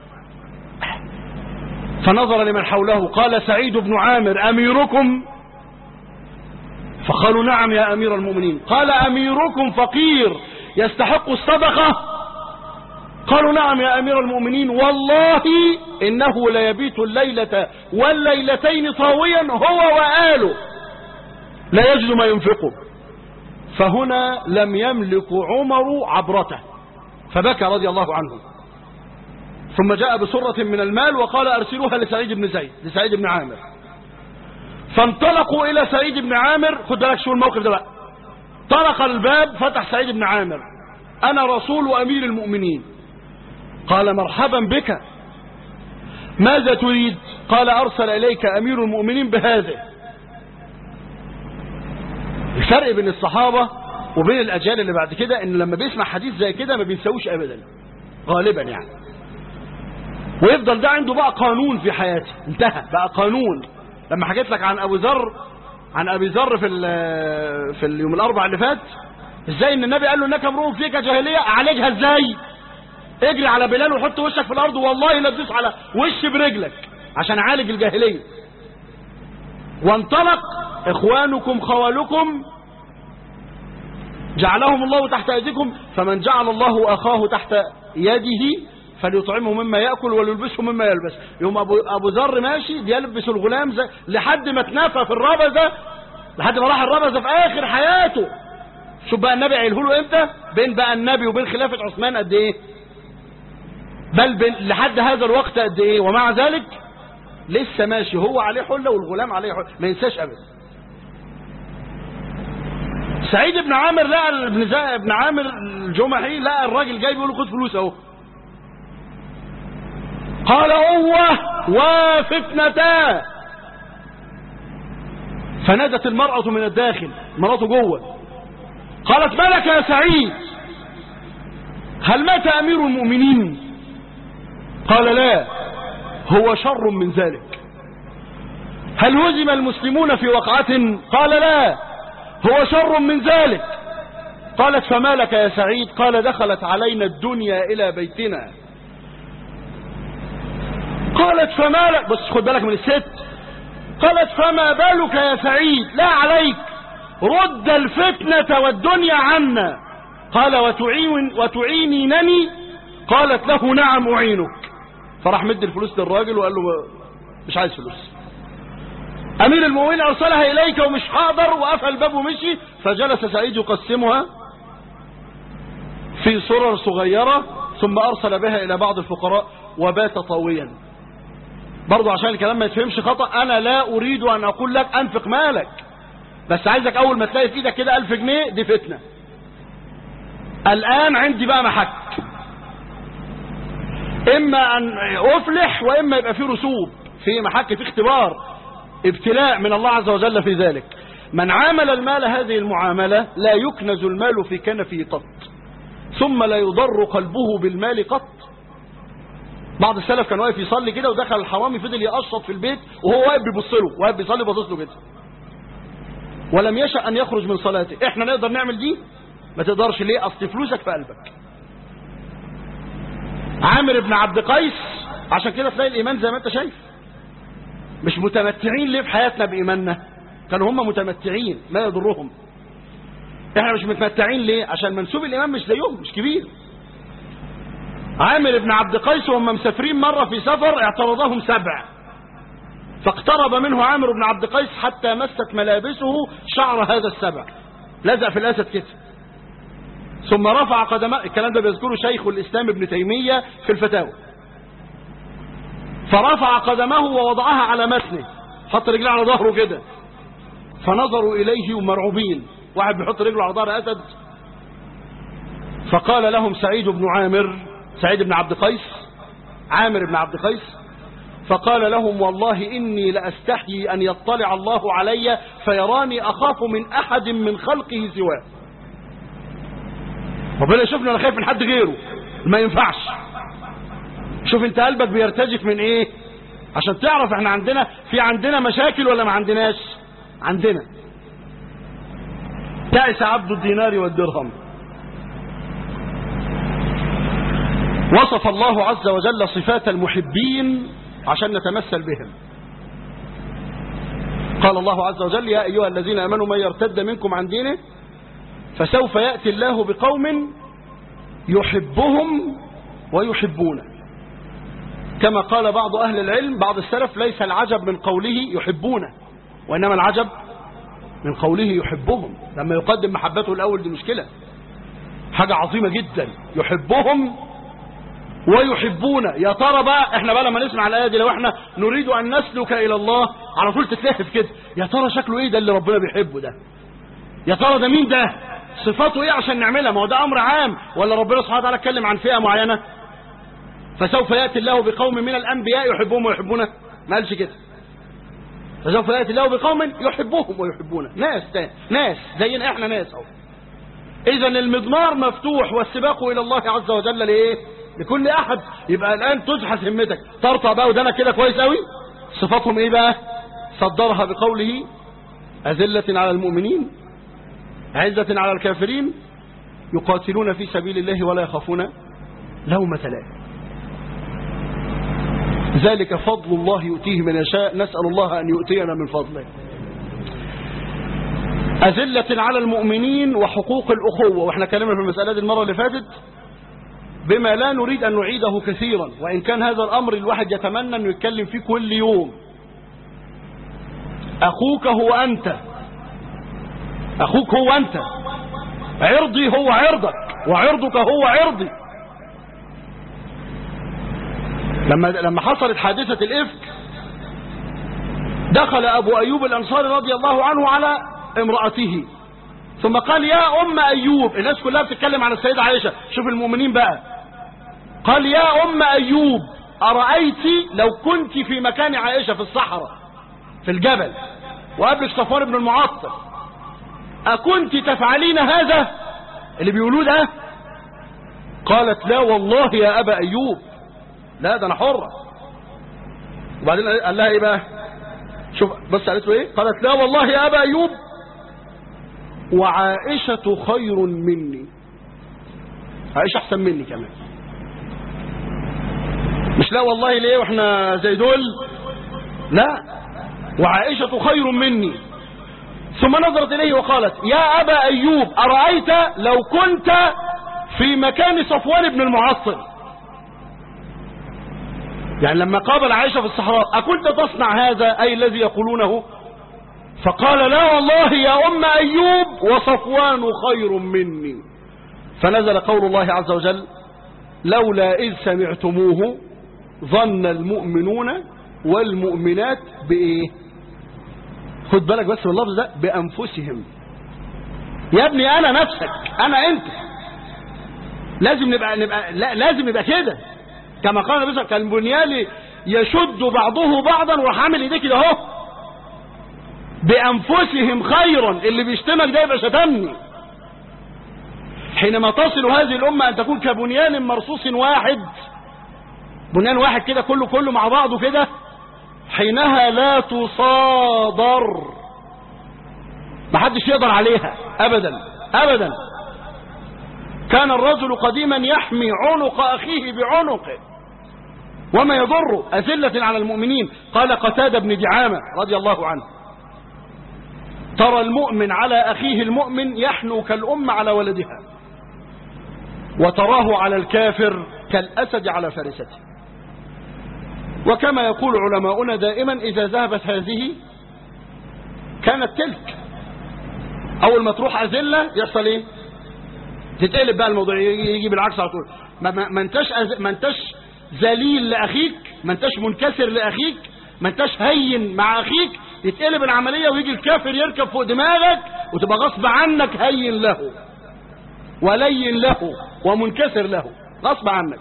فنظر لمن حوله قال سعيد بن عامر أميركم فقالوا نعم يا أمير المؤمنين قال أميركم فقير يستحق الصدقة قالوا نعم يا أمير المؤمنين والله إنه ليبيت الليلة والليلتين طاويا هو وآله لا يجد ما ينفقه فهنا لم يملك عمر عبرته فبكى رضي الله عنه ثم جاء بسرة من المال وقال أرسلوها لسعيد بن زيد لسعيد بن عامر فانطلقوا إلى سعيد بن عامر خد بالك شو الموقف ده بقى طرق الباب فتح سعيد بن عامر أنا رسول أمير المؤمنين قال مرحبا بك ماذا تريد قال أرسل إليك أمير المؤمنين بهذا الفرق بين الصحابة وبين الأجيال اللي بعد كده إن لما بيسمع حديث زي كده ما بينساوش أبدا غالبا يعني ويفضل ده عنده بقى قانون في حياته انتهى بقى قانون لما حكيت لك عن أبو ذر عن أبي ذر في في اليوم الأربع اللي فات ازاي ان النبي قال له انك امرؤ فيك جاهليه عالجها ازاي اجري على بلال وحط وشك في الارض والله لا تدوس على وش برجلك عشان اعالج الجاهليه وانطلق اخوانكم خوالكم جعلهم الله تحت ايديكم فمن جعل الله اخاه تحت يده فليطعمه مما ياكل وليلبسه مما يلبس يوم ابو ابو ذر ماشي يلبس الغلام زي لحد ما اتنفى في الربزه لحد ما راح الربزه في اخر حياته شوف بقى النبي قايله له امتى بين بقى النبي وبين خلافه عثمان قد ايه بل بين لحد هذا الوقت قد ايه ومع ذلك لسه ماشي هو عليه حله والغلام عليه حله ما ينساش ابدا سعيد بن عامر لقى ابن زا... ابن عامر الجمحي لقى الراجل جاي بيقول له خد فلوس اهو قال هو وفتنتا فنادت المرأة من الداخل مراته جوه قالت مالك يا سعيد هل مات أمير المؤمنين قال لا هو شر من ذلك هل هزم المسلمون في وقعة قال لا هو شر من ذلك قالت فما لك يا سعيد قال دخلت علينا الدنيا إلى بيتنا قالت فما لك بس خد بالك من الست قالت فما بالك يا سعيد لا عليك رد الفتنة والدنيا عنا قال وتعين وتعينينني قالت له نعم أعينك فراح مد الفلوس للراجل وقال له مش عايز فلوس أمير المؤمنين أرسلها إليك ومش حاضر وقفل الباب ومشي فجلس سعيد يقسمها في صرر صغيرة ثم أرسل بها إلى بعض الفقراء وبات طاويا برضو عشان الكلام ما يتفهمش خطأ أنا لا أريد أن أقول لك أنفق مالك بس عايزك أول ما تلاقي في إيدك كده ألف جنيه دي فتنة الآن عندي بقى محك إما أن أفلح وإما يبقى في رسوب في محك في اختبار ابتلاء من الله عز وجل في ذلك من عامل المال هذه المعاملة لا يكنز المال في كنفه قط ثم لا يضر قلبه بالمال قط بعض السلف كان واقف يصلي كده ودخل الحرامي فضل يقشط في البيت وهو واقف بيبص له واقف بيصلي باصص له كده ولم يشأ ان يخرج من صلاته احنا نقدر نعمل دي ما تقدرش ليه اصل فلوسك في قلبك عامر بن عبد قيس عشان كده تلاقي الايمان زي ما انت شايف مش متمتعين ليه في حياتنا بايماننا كانوا هم متمتعين ما يضرهم احنا مش متمتعين ليه عشان منسوب الايمان مش زيهم مش كبير عامر بن عبد قيس وهم مسافرين مرة في سفر اعترضهم سبع فاقترب منه عامر بن عبد قيس حتى مست ملابسه شعر هذا السبع لزق في الأسد كده ثم رفع قدمه الكلام ده بيذكره شيخ الإسلام ابن تيمية في الفتاوى فرفع قدمه ووضعها على متنه حط رجله على ظهره كده فنظروا إليه مرعوبين واحد بيحط رجله على ظهر أسد فقال لهم سعيد بن عامر سعيد بن عبد قيس عامر بن عبد قيس فقال لهم والله إني لأستحيي أن يطلع الله علي فيراني أخاف من أحد من خلقه سواه ربنا يشوفني أنا خايف من حد غيره ما ينفعش شوف انت قلبك بيرتجف من ايه عشان تعرف احنا عندنا في عندنا مشاكل ولا ما عندناش عندنا تعس عبد الدينار والدرهم وصف الله عز وجل صفات المحبين عشان نتمثل بهم قال الله عز وجل يا أيها الذين أمنوا من يرتد منكم عن دينه فسوف يأتي الله بقوم يحبهم ويحبونه كما قال بعض أهل العلم بعض السلف ليس العجب من قوله يحبونه وإنما العجب من قوله يحبهم لما يقدم محبته الأول دي مشكلة حاجة عظيمة جدا يحبهم ويحبون يا ترى بقى احنا بقى لما نسمع الآية دي لو احنا نريد أن نسلك إلى الله على طول تتلهف كده يا ترى شكله ايه ده اللي ربنا بيحبه ده يا ترى ده مين ده صفاته ايه عشان نعملها ما هو ده امر عام ولا ربنا سبحانه وتعالى اتكلم عن فئة معينة فسوف يأتي الله بقوم من الأنبياء يحبهم ويحبونه ما قالش كده فسوف يأتي الله بقوم يحبهم ويحبونه ناس تاني. ناس زينا احنا ناس اهو اذا المضمار مفتوح والسباق الى الله عز وجل لايه لكل احد يبقى الان تزحف همتك ترطع بقى ودانك كده كويس قوي صفاتهم ايه بقى صدرها بقوله أذلة على المؤمنين عزة على الكافرين يقاتلون في سبيل الله ولا يخافون لومة لائم ذلك فضل الله يؤتيه من يشاء نسأل الله أن يؤتينا من فضله أذلة على المؤمنين وحقوق الأخوة وإحنا كلمنا في المسألة دي المرة اللي فاتت بما لا نريد أن نعيده كثيرا وإن كان هذا الأمر الواحد يتمنى أنه يتكلم فيه كل يوم أخوك هو أنت أخوك هو أنت عرضي هو عرضك وعرضك هو عرضي لما لما حصلت حادثة الإفك دخل أبو أيوب الأنصاري رضي الله عنه على امرأته ثم قال يا أم أيوب الناس كلها بتتكلم عن السيدة عائشة شوف المؤمنين بقى قال يا أم أيوب أرأيت لو كنت في مكان عائشة في الصحراء في الجبل وقبلك صفوان بن المعطل أكنت تفعلين هذا اللي بيقولوه ده قالت لا والله يا أبا أيوب لا ده أنا حرة وبعدين قال لها إيه بقى شوف بس قالت له إيه قالت لا والله يا أبا أيوب وعائشة خير مني عائشة أحسن مني كمان مش لا والله ليه واحنا زي دول لا وعائشة خير مني ثم نظرت إليه وقالت يا أبا أيوب أرأيت لو كنت في مكان صفوان بن المعصر يعني لما قابل عائشة في الصحراء أكنت تصنع هذا أي الذي يقولونه فقال لا والله يا أم أيوب وصفوان خير مني فنزل قول الله عز وجل لولا إذ سمعتموه ظن المؤمنون والمؤمنات بإيه خد بالك بس من اللفظ ده بأنفسهم يا ابني أنا نفسك أنا أنت لازم نبقى, نبقى لا لازم نبقى كده كما قال النبي كان البنيان يشد بعضه بعضا وحامل ايديه كده اهو بأنفسهم خيرا اللي بيشتمك ده يبقى شتمني حينما تصل هذه الأمة أن تكون كبنيان مرصوص واحد بنيان واحد كده كله كله مع بعضه كده حينها لا تصادر محدش يقدر عليها أبدا أبدا كان الرجل قديما يحمي عنق أخيه بعنقه وما يضره أذلة على المؤمنين قال قتادة بن دعامة رضي الله عنه ترى المؤمن على أخيه المؤمن يحنو كالأم على ولدها وتراه على الكافر كالأسد على فرسته وكما يقول علماؤنا دائما إذا ذهبت هذه كانت تلك أول ما تروح أذلة يحصل إيه تتقلب بقى الموضوع يجي بالعكس على طول ما, ما, ما انتش أز... ما انتش ذليل لأخيك ما انتش منكسر لأخيك ما انتش هين مع أخيك يتقلب العملية ويجي الكافر يركب فوق دماغك وتبقى غصب عنك هين له ولين له ومنكسر له غصب عنك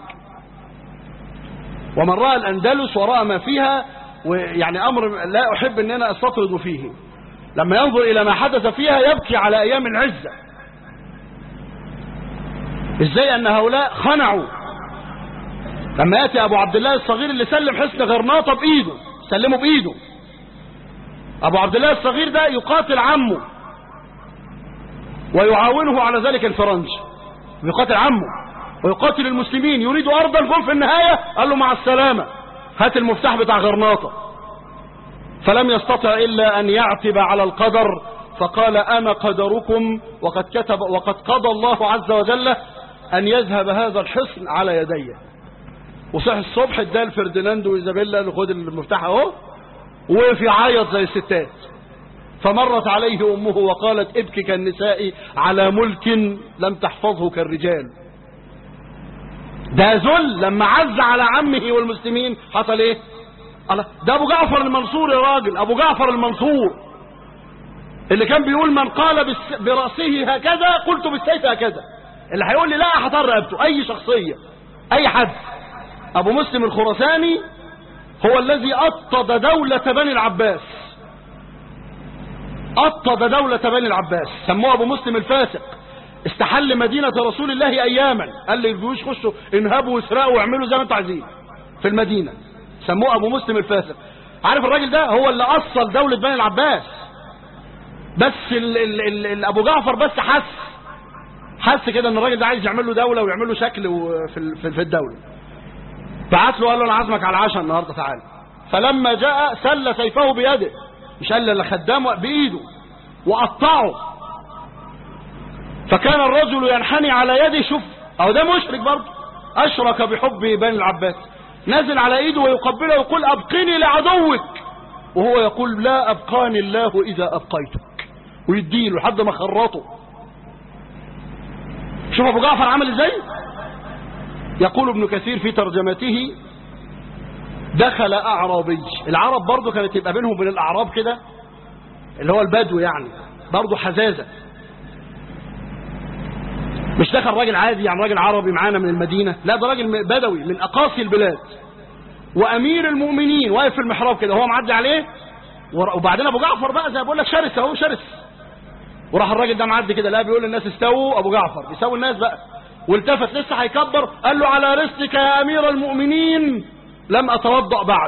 ومن رأى الأندلس ورأى ما فيها ويعني أمر لا أحب أن أنا أستطرد فيه لما ينظر إلى ما حدث فيها يبكي على أيام العزة إزاي أن هؤلاء خنعوا لما يأتي أبو عبد الله الصغير اللي سلم حسن غرناطة بإيده سلمه بإيده أبو عبد الله الصغير ده يقاتل عمه ويعاونه على ذلك الفرنج يقاتل عمه ويقاتل المسلمين يريد أرضا جم في النهاية قال له مع السلامة هات المفتاح بتاع غرناطة فلم يستطع إلا أن يعتب على القدر فقال أنا قدركم وقد كتب وقد قضى الله عز وجل أن يذهب هذا الحصن على يدي وصح الصبح اداه فرديناندو وإيزابيلا اللي خد المفتاح اهو وقف يعيط زي الستات فمرت عليه أمه وقالت ابكي كالنساء على ملك لم تحفظه كالرجال ده ذل لما عز على عمه والمسلمين حصل ايه الله ده ابو جعفر المنصور يا راجل ابو جعفر المنصور اللي كان بيقول من قال بس- برأسه هكذا قلت بالسيف هكذا اللي هيقول لي لا هطر رقبته اي شخصية اي حد ابو مسلم الخراساني هو الذي أطد دولة بني العباس أطد دولة بني العباس سموه أبو مسلم الفاسق استحل مدينة رسول الله أياما قال لي الجيوش خشوا انهبوا واسرقوا واعملوا زي ما انتوا عايزين في المدينة سموه أبو مسلم الفاسق عارف الراجل ده هو اللي أصل دولة بني العباس بس ال ال ال ال أبو جعفر بس حس حس كده ان الراجل ده عايز يعمل له دولة ويعمل له شكل و- في ال- في في الدولة بعت له قال له انا عازمك على العشاء النهارده تعالى فلما جاء سل سيفه بيده مش قال الا خدامه بايده وقطعه فكان الرجل ينحني على يده شوف او ده مشرك برضه اشرك بحب بني العباس نزل على ايده ويقبله ويقول ابقني لعدوك وهو يقول لا ابقاني الله اذا ابقيتك ويديله لحد ما خرطه شوف ابو جعفر عمل ازاي يقول ابن كثير في ترجمته دخل أعرابي العرب برضو كانت يبقى بينهم وبين الأعراب كده اللي هو البدو يعني برضو حزازة مش دخل راجل عادي يعني راجل عربي معانا من المدينة لا ده راجل بدوي من أقاصي البلاد وأمير المؤمنين واقف في المحراب كده هو معدي عليه ور- وبعدين أبو جعفر بقى زي ما بقول لك شرس أهو شرس وراح الراجل ده معدي كده لا بيقول للناس استووا ابو جعفر بيساوي الناس بقى والتفت لسه هيكبر قال له على رزقك يا امير المؤمنين لم اتوضا بعد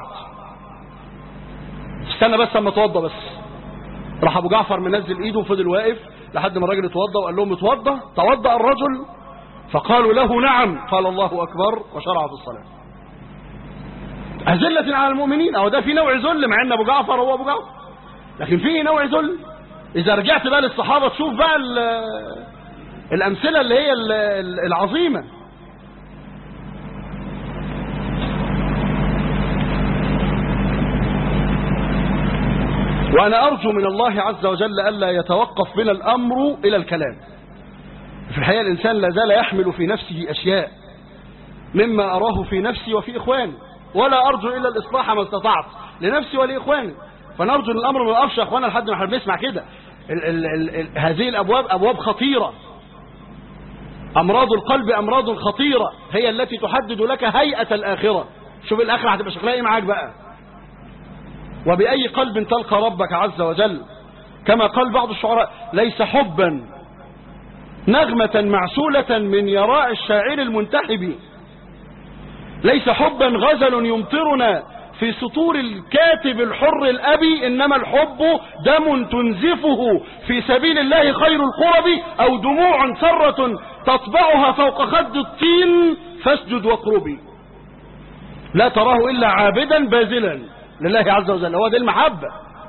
استنى بس اما اتوضا بس راح ابو جعفر منزل ايده وفضل واقف لحد ما الراجل اتوضا وقال لهم اتوضا توضا الرجل فقالوا له نعم قال الله اكبر وشرع في الصلاه أذلة على المؤمنين أو ده في نوع ذل مع أن أبو جعفر هو أبو جعفر لكن في نوع ذل إذا رجعت بقى للصحابة تشوف بقى ال- الأمثلة اللي هي ال- ال- العظيمة وأنا أرجو من الله عز وجل ألا يتوقف بنا الأمر إلى الكلام في الحقيقة الإنسان لا زال يحمل في نفسه أشياء مما أراه في نفسي وفي إخواني ولا أرجو إلا الإصلاح ما استطعت لنفسي ولإخواني فنرجو أن الأمر ما يقفش يا أخوانا لحد ما احنا بنسمع كده ال ال ال ال هذه الأبواب أبواب خطيرة أمراض القلب أمراض خطيرة هي التي تحدد لك هيئة الآخرة شوف الآخرة هتبقى شكلها إيه معاك بقى وبأي قلب تلقى ربك عز وجل كما قال بعض الشعراء ليس حبا نغمة معسولة من يراء الشاعر المنتحب ليس حبا غزل يمطرنا في سطور الكاتب الحر الأبي إنما الحب دم تنزفه في سبيل الله خير القرب أو دموع سرة تطبعها فوق خد الطين فاسجد واقربي لا تراه إلا عابدا باذلا لله عز وجل هو دي المحبة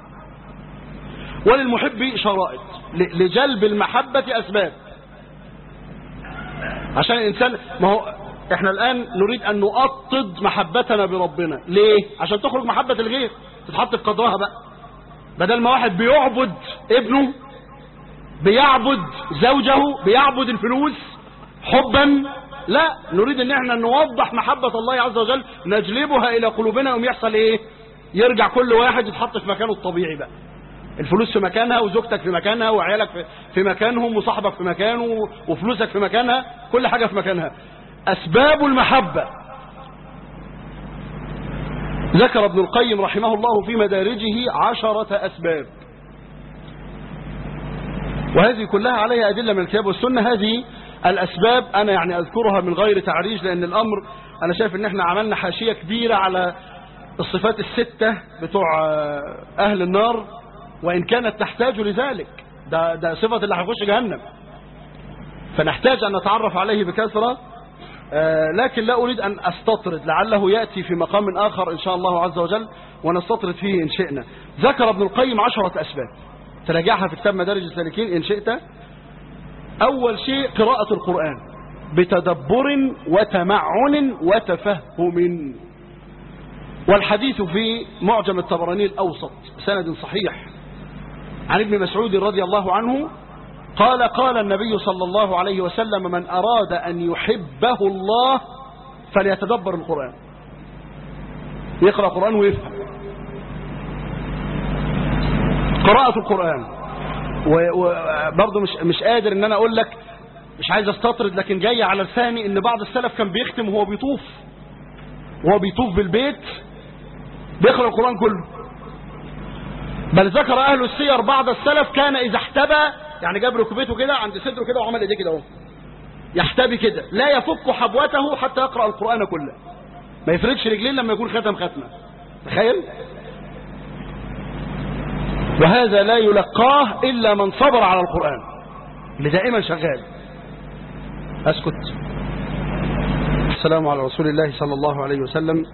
وللمحب شرائط ل- لجلب المحبة أسباب عشان الإنسان ما هو احنا الآن نريد أن نؤطد محبتنا بربنا ليه؟ عشان تخرج محبة الغير تتحط في قدرها بقى بدل ما واحد بيعبد ابنه بيعبد زوجه بيعبد الفلوس حبا لا نريد ان احنا نوضح محبة الله عز وجل نجلبها الى قلوبنا يوم يحصل ايه يرجع كل واحد يتحط في مكانه الطبيعي بقى الفلوس في مكانها وزوجتك في مكانها وعيالك في- في مكانهم وصاحبك في مكانه وفلوسك في مكانها كل حاجة في مكانها أسباب المحبة ذكر ابن القيم رحمه الله في مدارجه عشرة أسباب وهذه كلها عليها أدلة من الكتاب والسنة هذه الأسباب أنا يعني أذكرها من غير تعريج لأن الأمر انا شايف ان احنا عملنا حاشية كبيرة على الصفات الستة بتوع آه، اهل النار وان كانت تحتاج لذلك ده, ده صفة اللي هيخش جهنم فنحتاج ان نتعرف عليه بكثرة آه، لكن لا أريد أن أستطرد لعله يأتي في مقام آخر إن شاء الله عز وجل ونستطرد فيه إن شئنا ذكر ابن القيم عشرة أسباب تراجعها في كتاب مدارج السالكين إن شئت أول شيء قراءة القرآن بتدبر وتمعن وتفهم والحديث في معجم الطبراني الأوسط سند صحيح عن ابن مسعود رضي الله عنه قال قال النبي صلى الله عليه وسلم من أراد أن يحبه الله فليتدبر القرآن يقرأ القرآن ويفهم قراءة القرآن وبرضه مش مش قادر ان انا اقول لك مش عايز استطرد لكن جاي على لساني ان بعض السلف كان بيختم وهو بيطوف وهو بيطوف بالبيت بيقرأ القرآن كله بل ذكر أهل السير بعض السلف كان إذا احتبى يعني جاب ركبته كده عند صدره كده وعمل ايديه كده اهو يحتبي كده لا يفك حبوته حتى يقرأ القرآن كله ما يفردش رجلين لما يكون ختم ختمة تخيل وهذا لا يلقاه إلا من صبر على القرآن اللي دائما شغال أسكت السلام على رسول الله صلى الله عليه وسلم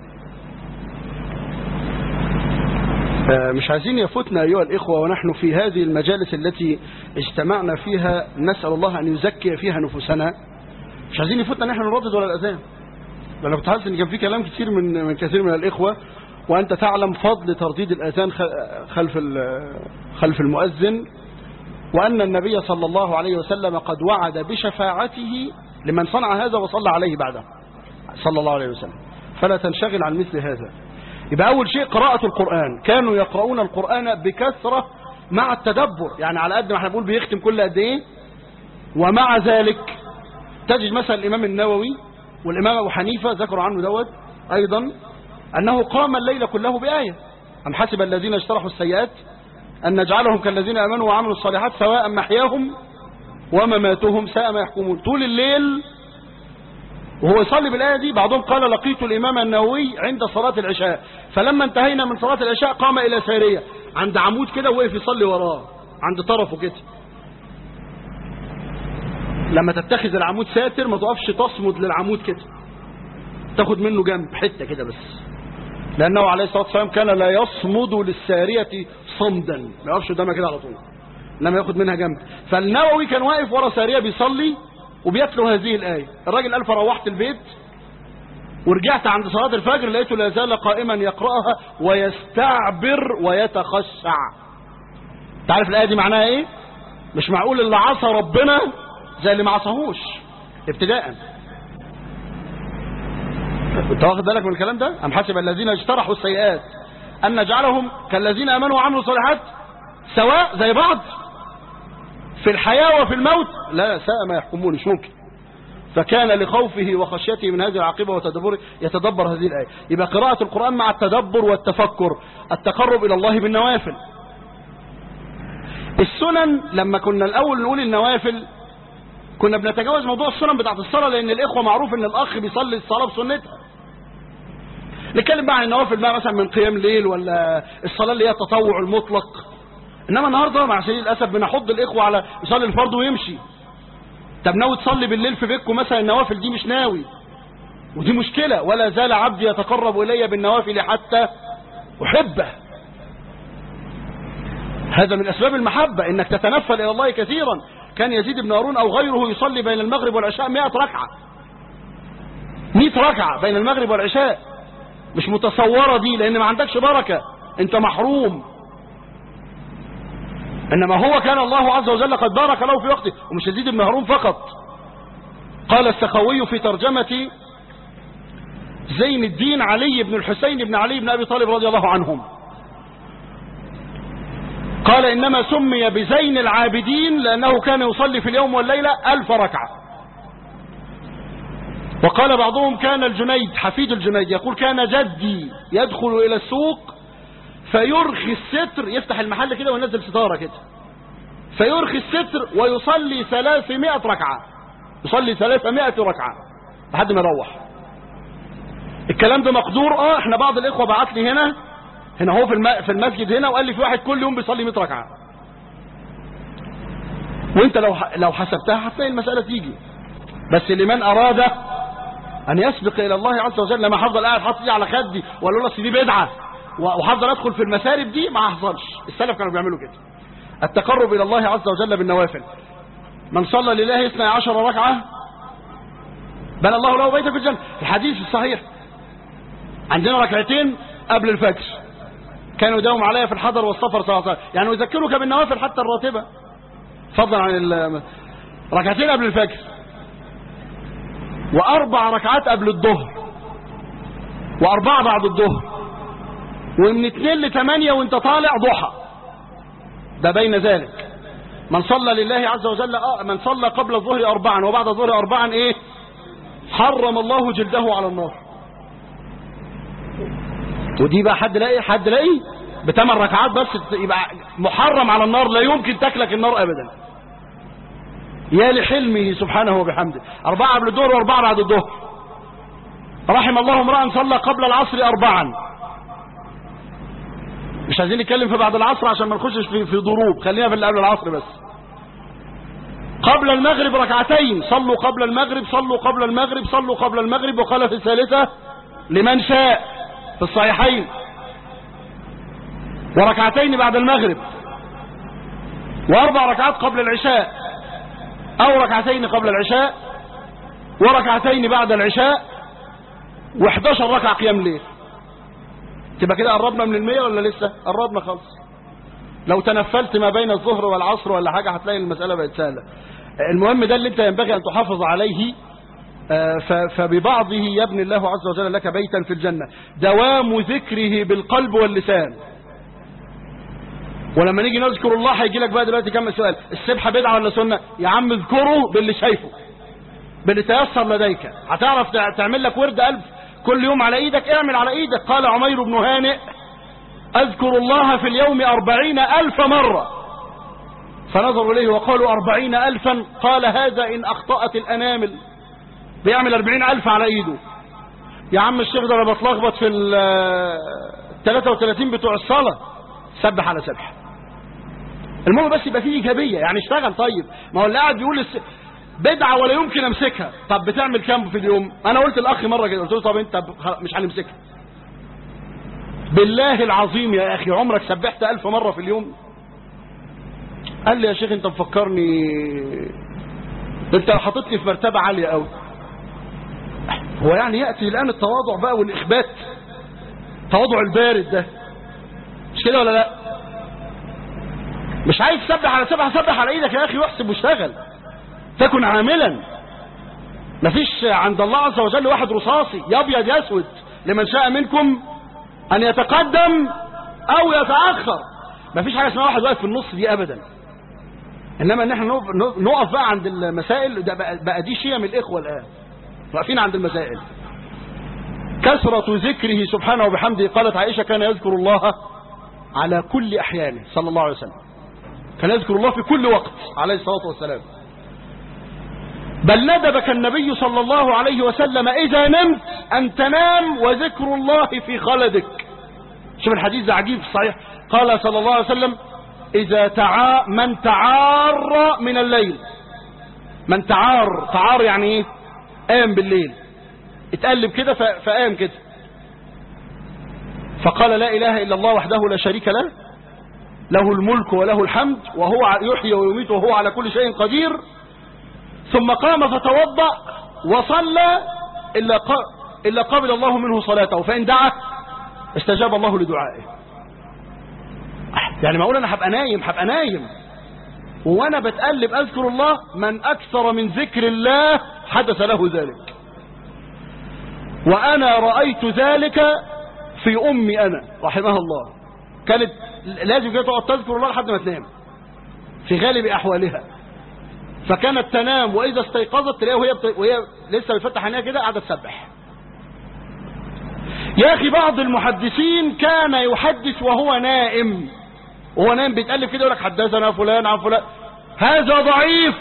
مش عايزين يفوتنا أيها الإخوة ونحن في هذه المجالس التي اجتمعنا فيها نسأل الله أن يزكي فيها نفوسنا مش عايزين يفوتنا نحن نردد ولا الأذان لأن كنت حاسس أن كان في كلام كتير من من كثير من الإخوة وأنت تعلم فضل ترديد الأذان خلف خلف المؤذن وأن النبي صلى الله عليه وسلم قد وعد بشفاعته لمن صنع هذا وصلى عليه بعده صلى الله عليه وسلم فلا تنشغل عن مثل هذا يبقى أول شيء قراءة القرآن كانوا يقرؤون القرآن بكثرة مع التدبر يعني على قد ما احنا بنقول بيختم كل قد ايه ومع ذلك تجد مثلا الإمام النووي والإمام أبو حنيفة ذكروا عنه دوت أيضا أنه قام الليل كله بآية أم حسب الذين اجترحوا السيئات أن نجعلهم كالذين أمنوا وعملوا الصالحات سواء محياهم ومماتهم ساء ما يحكمون طول الليل وهو يصلي بالآية دي بعضهم قال لقيت الإمام النووي عند صلاة العشاء فلما انتهينا من صلاة العشاء قام إلى سارية عند عمود كده وقف يصلي وراه عند طرفه كده لما تتخذ العمود ساتر ما تقفش تصمد للعمود كده تاخد منه جنب حتة كده بس لأنه عليه الصلاة والسلام كان لا يصمد للسارية صمدا ما يقفش قدامها كده على طول لما ياخد منها جنب فالنووي كان واقف ورا سارية بيصلي وبيتلو هذه الآية الراجل قال فروحت البيت ورجعت عند صلاة الفجر لقيته لا زال قائما يقرأها ويستعبر ويتخشع تعرف الآية دي معناها ايه مش معقول اللي عصى ربنا زي اللي ما عصاهوش ابتداء انت واخد بالك من الكلام ده ام حسب الذين اجترحوا السيئات ان نجعلهم كالذين امنوا وعملوا الصالحات سواء زي بعض في الحياة وفي الموت لا ساء ما يحكمون مش ممكن فكان لخوفه وخشيته من هذه العاقبة وتدبره يتدبر هذه الآية يبقى قراءة القرآن مع التدبر والتفكر التقرب إلى الله بالنوافل السنن لما كنا الأول نقول النوافل كنا بنتجاوز موضوع السنن بتاعت الصلاة لأن الإخوة معروف أن الأخ بيصلي الصلاة بسنتها نتكلم بقى عن النوافل بقى مثلا من قيام ليل ولا الصلاة اللي هي التطوع المطلق انما النهارده مع شديد الاسف بنحض الاخوه على يصلي الفرض ويمشي طب ناوي تصلي بالليل في بيتكم مثلا النوافل دي مش ناوي ودي مشكله ولا زال عبدي يتقرب الي بالنوافل حتى احبه هذا من اسباب المحبه انك تتنفل الى الله كثيرا كان يزيد بن هارون او غيره يصلي بين المغرب والعشاء 100 ركعه 100 ركعه بين المغرب والعشاء مش متصوره دي لان ما عندكش بركه انت محروم إنما هو كان الله عز وجل قد بارك له في وقته ومش يزيد بن هارون فقط قال السخوي في ترجمة زين الدين علي بن الحسين بن علي بن أبي طالب رضي الله عنهم قال إنما سمي بزين العابدين لأنه كان يصلي في اليوم والليلة ألف ركعة وقال بعضهم كان الجنيد حفيد الجنيد يقول كان جدي يدخل إلى السوق فيرخي الستر يفتح المحل كده وينزل ستارة كده فيرخي الستر ويصلي ثلاثمائة ركعة يصلي ثلاثمائة ركعة لحد ما يروح الكلام ده مقدور اه احنا بعض الاخوه بعت لي هنا هنا هو في الم- في المسجد هنا وقال لي في واحد كل يوم بيصلي 100 ركعه وانت لو ح- لو حسبتها هتلاقي المساله تيجي بس لمن اراد ان يسبق الى الله عز وجل لما هفضل قاعد حاطط ايدي على خدي واقول له أصل دي بدعه و- وهفضل ادخل في المسارب دي ما حصلش السلف كانوا بيعملوا كده التقرب الى الله عز وجل بالنوافل من صلى لله 12 ركعه بنى الله له بيتا في الجنه الحديث الصحيح عندنا ركعتين قبل الفجر كانوا يداوم عليها في الحضر والسفر صلى الله عليه وسلم يعني يذكرك بالنوافل حتى الراتبه فضلا عن ال- ركعتين قبل الفجر واربع ركعات قبل الظهر واربعه بعد الظهر ومن اثنين لثمانية وانت طالع ضحى ده بين ذلك من صلى لله عز وجل آه من صلى قبل الظهر أربعا وبعد الظهر أربعا إيه حرم الله جلده على النار ودي بقى حد لاقي حد لاقي بثمان ركعات بس يبقى محرم على النار لا يمكن تكلك النار أبدا يا لحلمه سبحانه وبحمده أربعة قبل الظهر وأربعة بعد الظهر رحم الله امرأ صلى قبل العصر أربعا مش عايزين نتكلم في بعد العصر عشان ما نخشش في في ضروب خلينا في اللي قبل العصر بس قبل المغرب ركعتين صلوا قبل المغرب صلوا قبل المغرب صلوا قبل المغرب وقال في الثالثة لمن شاء في الصحيحين وركعتين بعد المغرب واربع ركعات قبل العشاء او ركعتين قبل العشاء وركعتين بعد العشاء و11 ركعة قيام ليل تبقى كده قربنا من المية ولا لسه قربنا خالص لو تنفلت ما بين الظهر والعصر ولا حاجة هتلاقي المسألة بقت سهلة المهم ده اللي انت ينبغي ان تحافظ عليه آه، ف- فببعضه يبني الله عز وجل لك بيتا في الجنة دوام ذكره بالقلب واللسان ولما نيجي نذكر الله هيجي لك بقى دلوقتي كم سؤال السبحة بدعة ولا سنة يا عم اذكره باللي شايفه باللي تيسر لديك هتعرف تع- تعمل لك ورد ألف كل يوم على ايدك اعمل على ايدك قال عمير بن هانئ اذكر الله في اليوم أربعين ألف مرة فنظروا إليه وقالوا أربعين ألفا قال هذا إن أخطأت الأنامل بيعمل أربعين ألف على إيده يا عم الشيخ ده أنا بتلخبط في ال 33 بتوع الصلاة سبح على سبح المهم بس يبقى فيه إيجابية يعني اشتغل طيب ما هو اللي قاعد بيقول الس... بدعة ولا يمكن أمسكها طب بتعمل كام في اليوم أنا قلت الأخ مرة كده قلت له طب أنت ب- مش هنمسكها بالله العظيم يا أخي عمرك سبحت ألف مرة في اليوم قال لي يا شيخ أنت مفكرني أنت حاططني في مرتبة عالية قوي هو يعني يأتي الآن التواضع بقى والإخبات التواضع البارد ده مش كده ولا لا مش عايز تسبح على سبح سبح على ايدك يا اخي واحسب واشتغل تكن عاملا مفيش عند الله عز وجل واحد رصاصي يا ابيض يا اسود لمن شاء منكم ان يتقدم او يتاخر مفيش حاجه اسمها واحد واقف في النص دي ابدا انما ان احنا نقف- نقف بقى عند المسائل ده بقى, بقى دي شيء من الاخوه الان واقفين عند المسائل كثرة ذكره سبحانه وبحمده قالت عائشة كان يذكر الله على كل أحيانه صلى الله عليه وسلم كان يذكر الله في كل وقت عليه الصلاة والسلام بل ندبك النبي صلى الله عليه وسلم إذا نمت أن تنام وذكر الله في خلدك شوف الحديث ده عجيب صحيح قال صلى الله عليه وسلم إذا تعا من تعار من الليل من تعار تعار يعني ايه قام بالليل اتقلب كده ف- فقام كده فقال لا إله إلا الله وحده لا شريك له له الملك وله الحمد وهو ع- يحيي ويميت وهو على كل شيء قدير ثم قام فتوضأ وصلى إلا, ق... إلا قبل الله منه صلاته فإن دعا استجاب الله لدعائه يعني معقول أنا هبقى نايم هبقى نايم وأنا بتقلب أذكر الله من أكثر من ذكر الله حدث له ذلك وأنا رأيت ذلك في أمي أنا رحمها الله كانت لازم كده تقعد تذكر الله لحد ما تنام في غالب أحوالها فكانت تنام وإذا استيقظت تلاقيها وهي, بت... وهي لسه بتفتح عينيها كده قاعدة تسبح يا أخي بعض المحدثين كان يحدث وهو نائم وهو نائم بيتقلب كده يقول لك حدثنا فلان عن فلان هذا ضعيف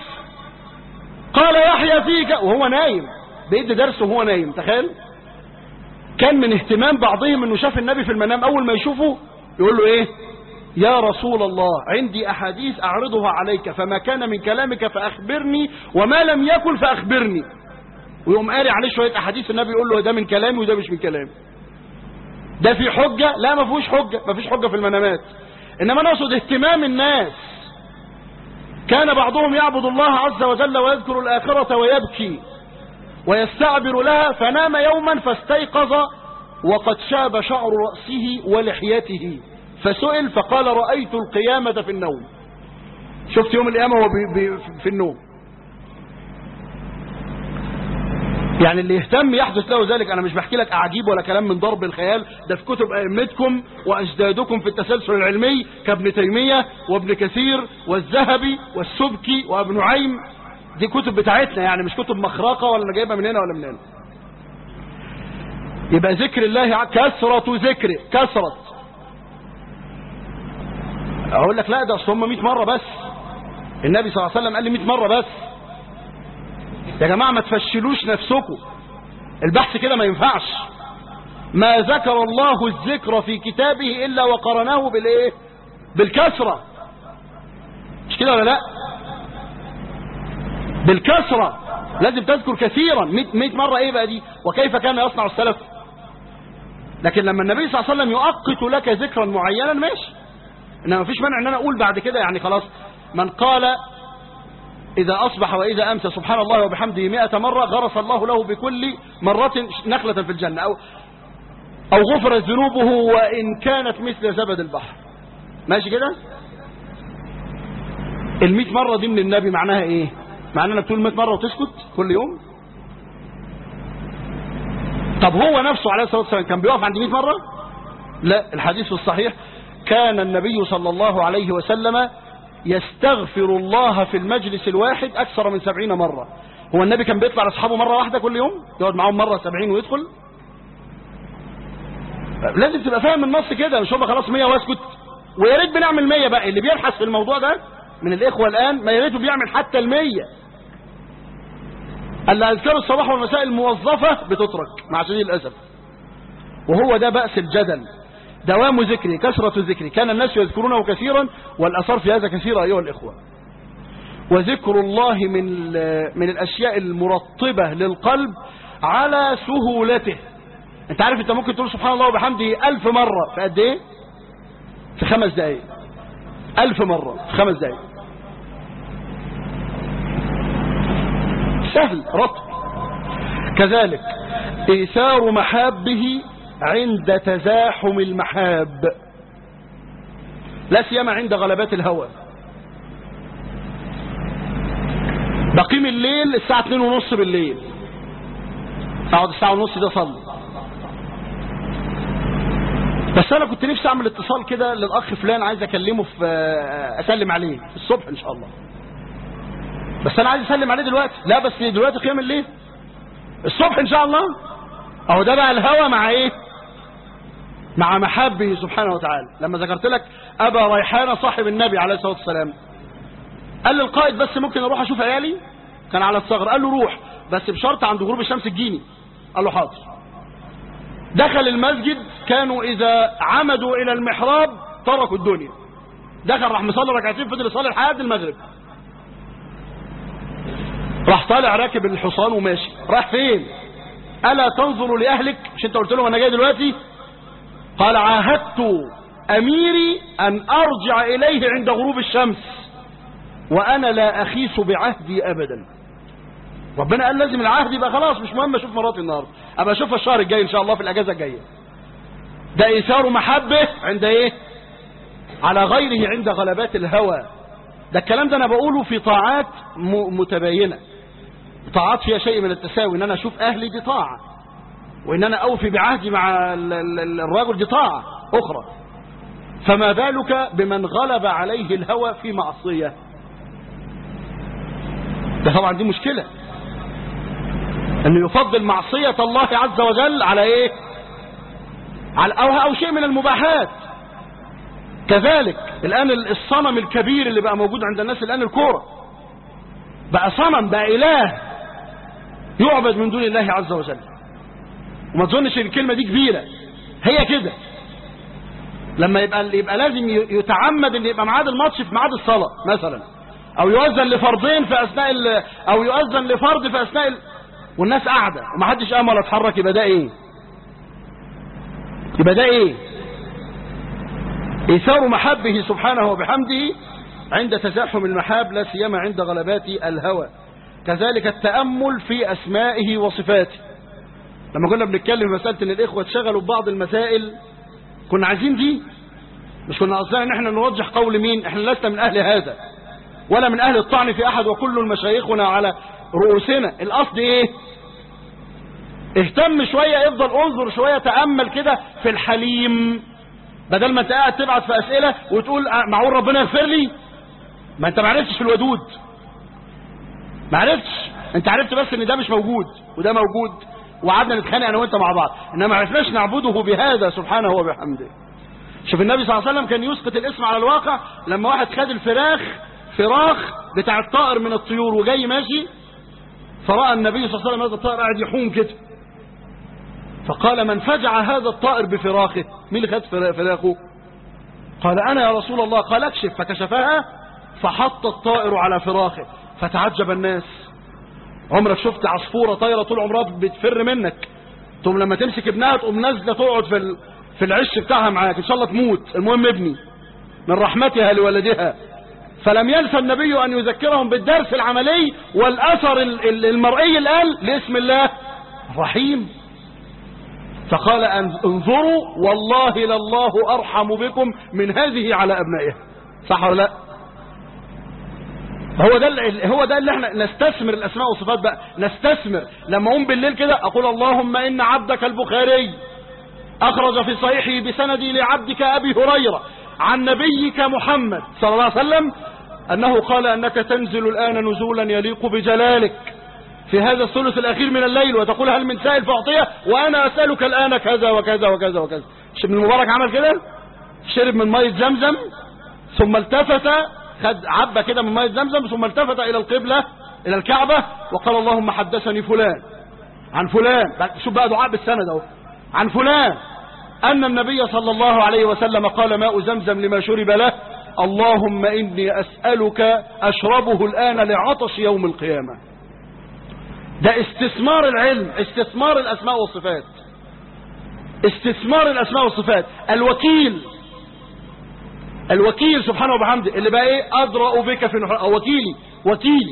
قال يحيى فيك وهو نايم بيدي درس وهو نايم تخيل كان من اهتمام بعضهم انه شاف النبي في المنام اول ما يشوفه يقول له ايه يا رسول الله عندي احاديث اعرضها عليك فما كان من كلامك فاخبرني وما لم يكن فاخبرني ويقوم قاري عليه شويه احاديث النبي يقول له ده من كلامي وده مش من كلامي ده في حجه لا ما فيهوش حجه ما فيش حجه في المنامات انما انا اقصد اهتمام الناس كان بعضهم يعبد الله عز وجل ويذكر الاخره ويبكي ويستعبر لها فنام يوما فاستيقظ وقد شاب شعر رأسه ولحيته فسئل فقال رأيت القيامة في النوم شفت يوم القيامة وهو بي بي في النوم يعني اللي يهتم يحدث له ذلك انا مش بحكي لك اعاجيب ولا كلام من ضرب الخيال ده في كتب ائمتكم واجدادكم في التسلسل العلمي كابن تيمية وابن كثير والذهبي والسبكي وابن نعيم دي كتب بتاعتنا يعني مش كتب مخرقة ولا انا جايبها من هنا ولا من هنا يبقى ذكر الله ع- كثرة ذكره كثرة اقول لك لا ده اصل هم 100 مرة بس النبي صلى الله عليه وسلم قال لي 100 مرة بس يا جماعة ما تفشلوش نفسكم البحث كده ما ينفعش ما ذكر الله الذكر في كتابه إلا وقرناه بالإيه بالكسرة مش كده ولا لا بالكسرة لازم تذكر كثيرا 100 مرة ايه بقى دي وكيف كان يصنع السلف لكن لما النبي صلى الله عليه وسلم يؤقت لك ذكرا معينا ماشي انما مفيش مانع ان انا اقول بعد كده يعني خلاص من قال إذا أصبح وإذا أمسى سبحان الله وبحمده مئة مرة غرس الله له بكل مرة نخلة في الجنة أو, أو غفرت ذنوبه وإن كانت مثل زبد البحر ماشي كده المئة مرة دي من النبي معناها إيه معناها أنك تقول مئة مرة وتسكت كل يوم طب هو نفسه عليه الصلاة والسلام كان بيقف عند مئة مرة لا الحديث في الصحيح كان النبي صلى الله عليه وسلم يستغفر الله في المجلس الواحد أكثر من سبعين مرة هو النبي كان بيطلع لأصحابه مرة واحدة كل يوم يقعد معاهم مرة سبعين ويدخل لازم تبقى فاهم النص كده مش هو خلاص مية واسكت ويا ريت بنعمل مية بقى اللي بيبحث في الموضوع ده من الإخوة الآن ما يا ريته بيعمل حتى المية اللي أذكار الصباح والمساء الموظفة بتترك مع شديد الأسف وهو ده بأس الجدل دوام ذكري كثرة ذكري كان الناس يذكرونه كثيرا والأثار في هذا كثيرة أيها الإخوة وذكر الله من من الأشياء المرطبة للقلب على سهولته انت عارف انت ممكن تقول سبحان الله وبحمده ألف مرة في قد ايه في خمس دقايق ألف مرة في خمس دقايق سهل رطب كذلك إيثار محابه عند تزاحم المحاب لا سيما عند غلبات الهوى بقيم الليل الساعة 2 ونص بالليل اقعد الساعة ونص ده صلي بس انا كنت نفسي اعمل اتصال كده للاخ فلان عايز اكلمه في اسلم عليه في الصبح ان شاء الله بس انا عايز اسلم عليه دلوقتي لا بس دلوقتي قيام الليل الصبح ان شاء الله اهو ده بقى الهوى مع ايه مع محبه سبحانه وتعالى لما ذكرت لك ابا ريحانه صاحب النبي عليه الصلاه والسلام قال للقائد بس ممكن اروح اشوف عيالي كان على الثغر قال له روح بس بشرط عند غروب الشمس تجيني قال له حاضر دخل المسجد كانوا اذا عمدوا الى المحراب تركوا الدنيا دخل راح مصلي ركعتين فضل يصلي لحد المغرب راح طالع راكب الحصان وماشي راح فين الا تنظر لاهلك مش انت قلت لهم انا جاي دلوقتي قال عاهدت اميري ان ارجع اليه عند غروب الشمس وانا لا اخيس بعهدي ابدا ربنا قال لازم العهد يبقى خلاص مش مهم اشوف مراتي النهارده ابقى اشوفها الشهر الجاي ان شاء الله في الاجازه الجايه ده ايثار محبه عند ايه على غيره عند غلبات الهوى ده الكلام ده انا بقوله في طاعات متباينه طاعات فيها شيء من التساوي ان انا اشوف اهلي دي طاعه وان انا اوفي بعهدي مع الرجل دي طاعه اخرى فما بالك بمن غلب عليه الهوى في معصيه ده طبعا دي مشكله انه يفضل معصيه الله عز وجل على ايه على او, أو شيء من المباحات كذلك الان الصنم الكبير اللي بقى موجود عند الناس الان الكوره بقى صنم بقى اله يعبد من دون الله عز وجل وما تظنش ان الكلمة دي كبيرة هي كده لما يبقى يبقى لازم يتعمد ان يبقى ميعاد الماتش في ميعاد الصلاة مثلا او يؤذن لفرضين في اثناء ال... او يؤذن لفرض في اثناء ال... والناس قاعدة ومحدش قام ولا اتحرك يبقى ده ايه يبقى ده ايه ايثار محبه سبحانه وبحمده عند تزاحم المحاب لا سيما عند غلبات الهوى كذلك التأمل في أسمائه وصفاته لما كنا بنتكلم في مسألة ان الإخوة اتشغلوا ببعض المسائل كنا عايزين دي مش كنا قصدنا ان احنا نرجح قول مين احنا لسنا من أهل هذا ولا من أهل الطعن في أحد وكل مشايخنا على رؤوسنا القصد ايه اهتم شوية افضل انظر شوية تأمل كده في الحليم بدل ما انت قاعد تبعت في أسئلة وتقول معقول ربنا يغفر لي ما انت ما عرفتش في الودود ما عرفتش انت عرفت بس ان ده مش موجود وده موجود وقعدنا نتخانق انا وانت مع بعض انما ما عرفناش نعبده بهذا سبحانه وبحمده شوف النبي صلى الله عليه وسلم كان يسقط الاسم على الواقع لما واحد خد الفراخ فراخ بتاع الطائر من الطيور وجاي ماشي فرأى النبي صلى الله عليه وسلم هذا الطائر قاعد يحوم كده فقال من فجع هذا الطائر بفراخه مين اللي خد فراخه قال انا يا رسول الله قال اكشف فكشفها فحط الطائر على فراخه فتعجب الناس عمرك شفت عصفورة طايرة طول عمرها بتفر منك تقوم لما تمسك ابنها تقوم نازلة تقعد في ال... في العش بتاعها معاك ان شاء الله تموت المهم ابني من رحمتها لولدها فلم ينسى النبي ان يذكرهم بالدرس العملي والاثر المرئي الان لاسم الله رحيم فقال انظروا والله لله ارحم بكم من هذه على ابنائها صح ولا لا هو ده هو ده اللي احنا نستثمر الاسماء والصفات بقى نستثمر لما اقوم بالليل كده اقول اللهم ان عبدك البخاري اخرج في صحيحه بسندي لعبدك ابي هريره عن نبيك محمد صلى الله عليه وسلم انه قال انك تنزل الان نزولا يليق بجلالك في هذا الثلث الاخير من الليل وتقول هل من سائل فاعطيه وانا اسالك الان كذا وكذا وكذا وكذا مش ابن المبارك عمل كده شرب من ميه زمزم ثم التفت خد عبة كده من مية زمزم ثم التفت إلى القبلة إلى الكعبة وقال اللهم حدثني فلان عن فلان شوف بقى دعاء بالسند اهو عن فلان أن النبي صلى الله عليه وسلم قال ماء زمزم لما شرب له اللهم إني أسألك أشربه الآن لعطش يوم القيامة ده استثمار العلم استثمار الأسماء والصفات استثمار الأسماء والصفات الوكيل الوكيل سبحانه وبحمده اللي بقى ايه أدرأ بك في نحر أو وكيلي وكيلي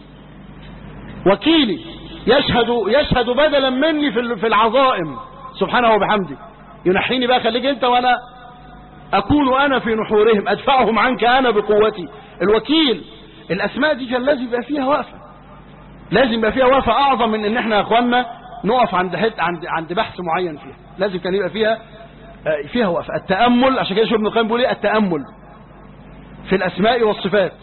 وكيلي يشهد يشهد بدلا مني في في العظائم سبحانه وبحمده ينحيني بقى خليك انت وانا اكون انا في نحورهم ادفعهم عنك انا بقوتي الوكيل الاسماء دي كان لازم يبقى فيها وقفه لازم يبقى فيها وقفه اعظم من ان احنا يا اخوانا نقف عند حت عند عند بحث معين فيها لازم كان يبقى فيها فيها وقفه التامل عشان كده شوف ابن القيم بيقول ايه التامل في الاسماء والصفات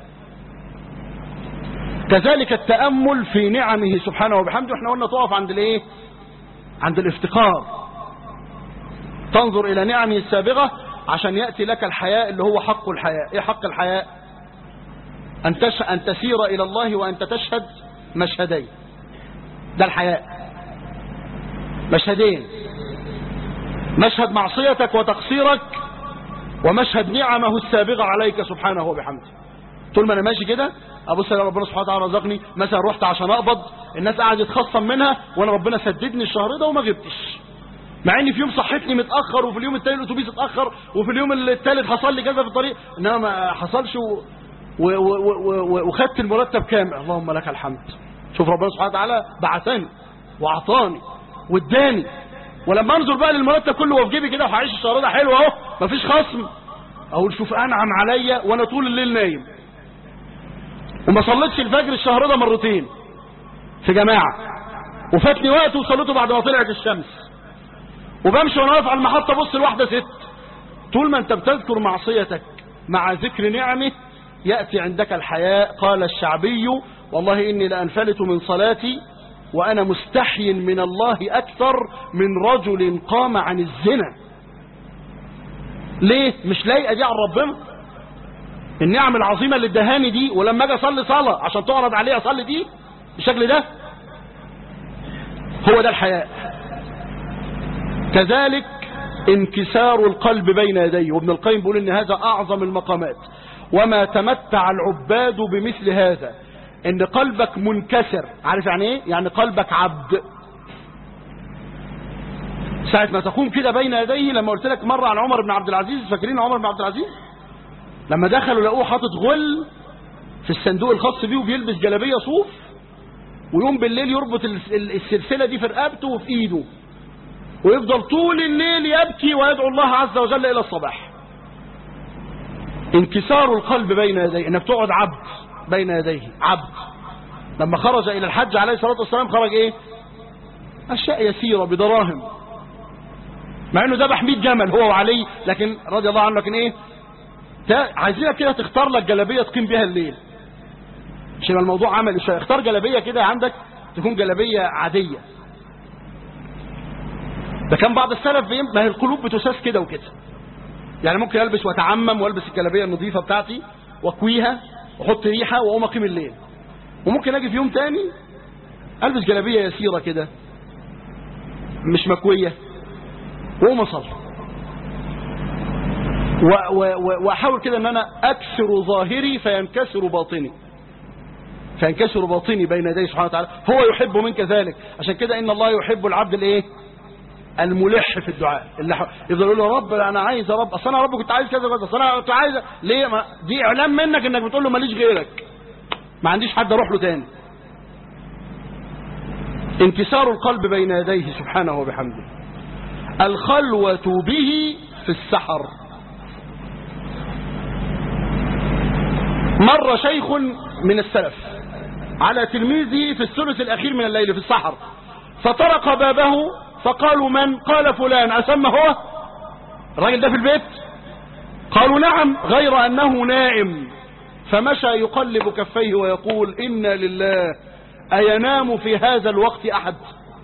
كذلك التامل في نعمه سبحانه وبحمده احنا قلنا تقف عند الايه عند الافتقار تنظر الى نعمه السابغه عشان ياتي لك الحياء اللي هو حق الحياء ايه حق الحياء ان تش... ان تسير الى الله وانت تشهد مشهدين ده الحياء مشهدين مشهد معصيتك وتقصيرك ومشهد نعمه السابغة عليك سبحانه وبحمده طول ما انا ماشي كده ابص على ربنا سبحانه وتعالى رزقني مثلا رحت عشان اقبض الناس قاعده تخصم منها وانا ربنا سددني الشهر ده وما غبتش مع ان في يوم صحتني متاخر وفي اليوم التاني الاتوبيس اتاخر وفي اليوم الثالث حصل لي كذا في الطريق انما ما حصلش و... و... و... وخدت المرتب كامل اللهم لك الحمد شوف ربنا سبحانه وتعالى بعثني واعطاني واداني ولما انظر بقى للمرتب كله وفي جيبي كده وهعيش الشهر ده حلو اهو مفيش خصم اقول شوف انعم عليا وانا طول الليل نايم وما صليتش الفجر الشهر ده مرتين في جماعه وفاتني وقت وصليته بعد ما طلعت الشمس وبمشي وانا واقف على المحطه بص لواحده ست طول ما انت بتذكر معصيتك مع ذكر نعمه ياتي عندك الحياء قال الشعبي والله اني لانفلت من صلاتي وأنا مستحي من الله أكثر من رجل قام عن الزنا ليه مش لايقة دي عن ربنا النعم العظيمة اللي ادهاني دي ولما اجي اصلي صلاة عشان تعرض عليه اصلي دي بالشكل ده هو ده الحياء كذلك انكسار القلب بين يديه وابن القيم بيقول ان هذا اعظم المقامات وما تمتع العباد بمثل هذا ان قلبك منكسر عارف يعني ايه يعني قلبك عبد ساعة ما تقوم كده بين يديه لما قلت لك مرة عن عمر بن عبد العزيز فاكرين عمر بن عبد العزيز لما دخلوا لقوه حاطط غل في الصندوق الخاص بيه وبيلبس جلابية صوف ويوم بالليل يربط السلسلة دي في رقبته وفي ايده ويفضل طول الليل يبكي ويدعو الله عز وجل إلى الصباح انكسار القلب بين يديه انك تقعد عبد بين يديه عبد لما خرج إلى الحج عليه الصلاة والسلام خرج ايه أشياء يسيرة بدراهم مع انه ذبح 100 جمل هو وعلي لكن رضي الله عنه لكن ايه عايزينك كده تختار لك جلابيه تقيم بيها الليل مش يبقى الموضوع عملي شويه اختار جلابيه كده عندك تكون جلابيه عاديه ده كان بعض السلف بيم... ما هي القلوب بتساس كده وكده يعني ممكن البس واتعمم والبس الجلابيه النظيفه بتاعتي واكويها واحط ريحه واقوم اقيم الليل وممكن اجي في يوم تاني البس جلابيه يسيره كده مش مكويه واقوم اصلي واحاول كده ان انا اكسر ظاهري فينكسر باطني فينكسر باطني بين يديه سبحانه وتعالى هو يحب منك ذلك عشان كده ان الله يحب العبد الايه الملح في الدعاء اللي يفضل يقول له يا رب انا عايز يا رب اصل انا يا رب كنت عايز كذا كذا اصل انا كنت عايز ليه ما دي اعلام منك انك بتقول له ماليش غيرك ما عنديش حد اروح له تاني انكسار القلب بين يديه سبحانه وبحمده الخلوة به في السحر مر شيخ من السلف على تلميذه في الثلث الأخير من الليل في السحر فطرق بابه فقالوا من قال فلان أسمى هو الراجل ده في البيت قالوا نعم غير أنه نائم فمشى يقلب كفيه ويقول إنا لله أينام في هذا الوقت أحد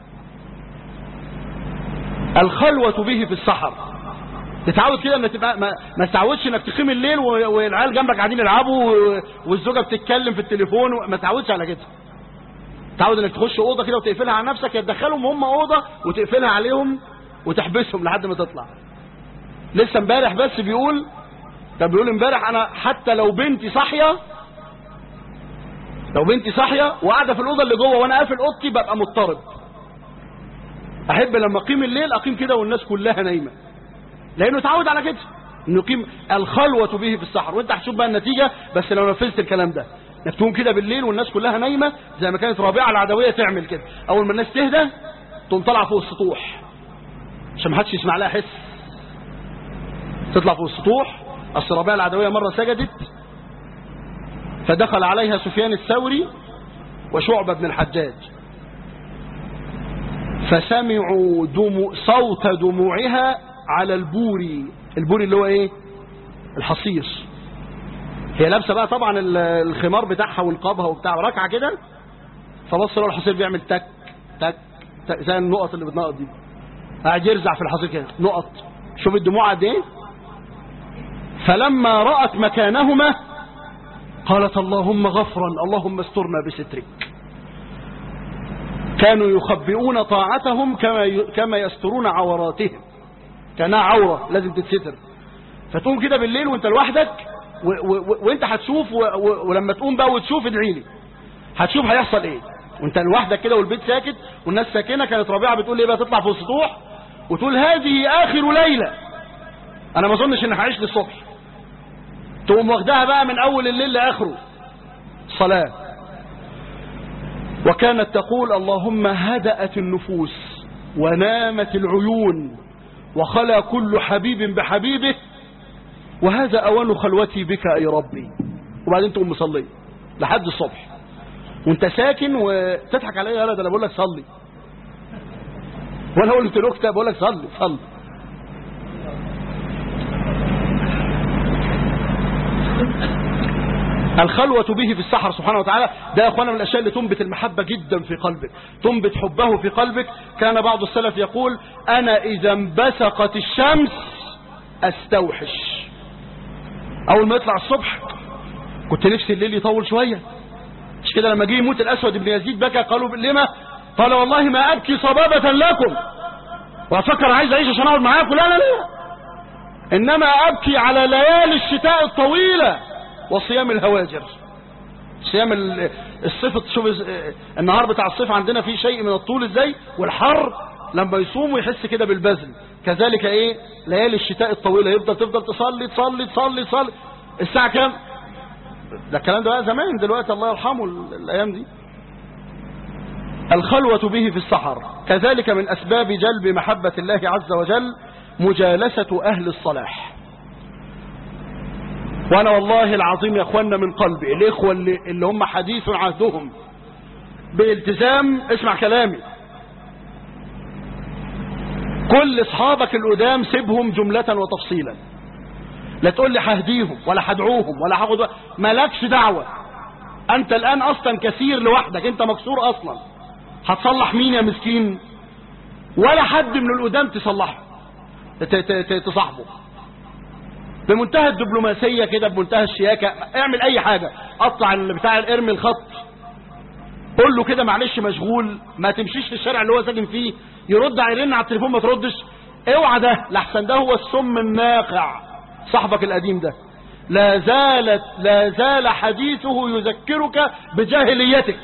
الخلوة به في السحر تتعود كده ان تبقى ما, ما تتعودش انك تقيم الليل والعيال جنبك قاعدين يلعبوا والزوجه بتتكلم في التليفون ما تتعودش على كده تعود انك تخش اوضه كده وتقفلها على نفسك يا تدخلهم هم اوضه وتقفلها عليهم وتحبسهم لحد ما تطلع لسه امبارح بس بيقول كان بيقول امبارح انا حتى لو بنتي صاحيه لو بنتي صاحيه وقاعده في الاوضه اللي جوه وانا قافل اوضتي ببقى مضطرب احب لما اقيم الليل اقيم كده والناس كلها نايمه لانه اتعود على كده انه يقيم الخلوه به في السحر وانت هتشوف بقى النتيجه بس لو نفذت الكلام ده انك تقوم كده بالليل والناس كلها نايمه زي ما كانت رابعه العدويه تعمل كده اول ما الناس تهدى تقوم طالعه فوق السطوح عشان ما حدش يسمع لها حس تطلع فوق السطوح اصل رابعه العدويه مره سجدت فدخل عليها سفيان الثوري وشعبه بن الحجاج فسمعوا دمو صوت دموعها على البوري البوري اللي هو ايه الحصير هي لابسه بقى طبعا الخمار بتاعها والقابها وبتاع ركعه كده فبص له الحصير بيعمل تك تك تك زي النقط اللي بتنقط دي قاعد يرزع في الحصير كده نقط شوف الدموع قد ايه فلما رأت مكانهما قالت اللهم غفرا اللهم استرنا بسترك كانوا يخبئون طاعتهم كما كما يسترون عوراتهم كانها عوره لازم تتستر فتقوم كده بالليل وانت لوحدك وانت هتشوف ولما تقوم بقى وتشوف ادعي لي هتشوف هيحصل ايه وانت لوحدك كده والبيت ساكت والناس ساكنه كانت ربيعه بتقول ايه بقى تطلع في السطوح وتقول هذه اخر ليله انا ما اظنش ان هعيش للصبح تقوم واخدها بقى من اول الليل لاخره صلاه وكانت تقول اللهم هدأت النفوس ونامت العيون وخلى كل حبيب بحبيبه وهذا أوان خلوتي بك أي ربي وبعدين تقوم مصلي لحد الصبح وانت ساكن وتضحك عليا يا ولد انا بقول لك صلي وانا قلت له اكتب بقول لك صلي صلي الخلوة به في السحر سبحانه وتعالى ده يا اخوانا من الاشياء اللي تنبت المحبة جدا في قلبك تنبت حبه في قلبك كان بعض السلف يقول انا اذا انبسقت الشمس استوحش اول ما يطلع الصبح كنت نفسي الليل يطول شوية مش كده لما جه يموت الاسود بن يزيد بكى قالوا لما قال والله ما ابكي صبابة لكم وافكر عايز اعيش عشان اقعد معاكم لا لا لا انما ابكي على ليالي الشتاء الطويلة وصيام الهواجر صيام ال- الصيف شوف النهار بتاع الصيف عندنا فيه شيء من الطول ازاي والحر لما يصوم ويحس كده بالبذل كذلك ايه ليالي الشتاء الطويلة يفضل تفضل تصلي تصلي تصلي تصلي الساعة كام ده الكلام ده بقى زمان دلوقتي الله يرحمه ال- الايام دي الخلوة به في السحر كذلك من أسباب جلب محبة الله عز وجل مجالسة أهل الصلاح وأنا والله العظيم يا أخوانا من قلبي الإخوة اللي, اللي هم حديث عهدهم بالالتزام اسمع كلامي كل أصحابك القدام سيبهم جملة وتفصيلا لا تقول لي ههديهم ولا هدعوهم ولا هاخد وقت. مالكش دعوة أنت الآن أصلا كثير لوحدك أنت مكسور أصلا هتصلح مين يا مسكين ولا حد من القدام تصلحه ت- ت- ت- تصاحبه بمنتهى الدبلوماسية كده بمنتهى الشياكة اعمل اي حاجة اطلع ال- بتاع ارمي الخط قول له كده معلش مشغول ما تمشيش في الشارع اللي هو ساكن فيه يرد يرن على التليفون ما تردش اوعى ده لحسن ده هو السم الناقع صاحبك القديم ده لا زالت لا زال حديثه يذكرك بجاهليتك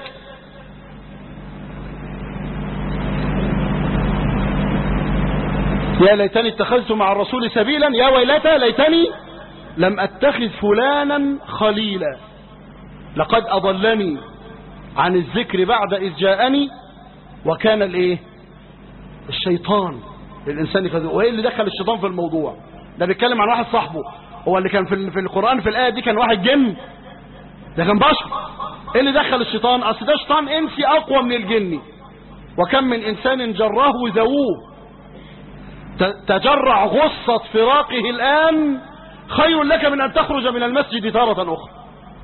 يا ليتني اتخذت مع الرسول سبيلا يا ويلتى ليتني لم اتخذ فلانا خليلا لقد اضلني عن الذكر بعد اذ جاءني وكان الايه الشيطان للانسان خذوه وايه اللي دخل الشيطان في الموضوع ده بيتكلم عن واحد صاحبه هو اللي كان في ال- في القران في الايه دي كان واحد جن ده كان بشر ايه اللي دخل الشيطان اصل ده شيطان انسي اقوى من الجني وكم من انسان جراه ذووه ت- تجرع غصة فراقه الآن خير لك من أن تخرج من المسجد تارة أخرى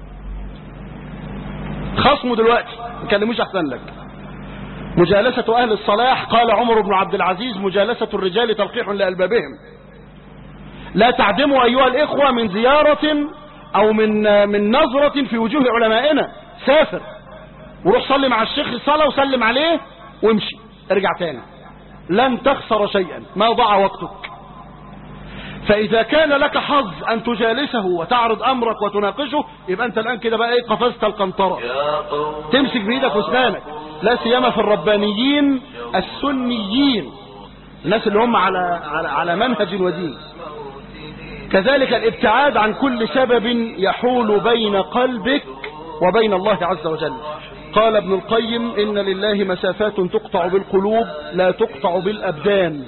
خصمه دلوقتي ما كلموش أحسن لك مجالسة أهل الصلاح قال عمر بن عبد العزيز مجالسة الرجال تلقيح لألبابهم لا تعدموا أيها الإخوة من زيارة أو من من نظرة في وجوه علمائنا سافر وروح صلي مع الشيخ الصلاة وسلم عليه وامشي ارجع تاني لن تخسر شيئا ما ضاع وقتك فإذا كان لك حظ أن تجالسه وتعرض أمرك وتناقشه يبقى أنت الآن كده بقى إيه قفزت القنطرة تمسك بإيدك واسنانك لا سيما في الربانيين السنيين الناس اللي هم على على, على منهج ودين كذلك الابتعاد عن كل سبب يحول بين قلبك وبين الله عز وجل قال ابن القيم إن لله مسافات تقطع بالقلوب لا تقطع بالأبدان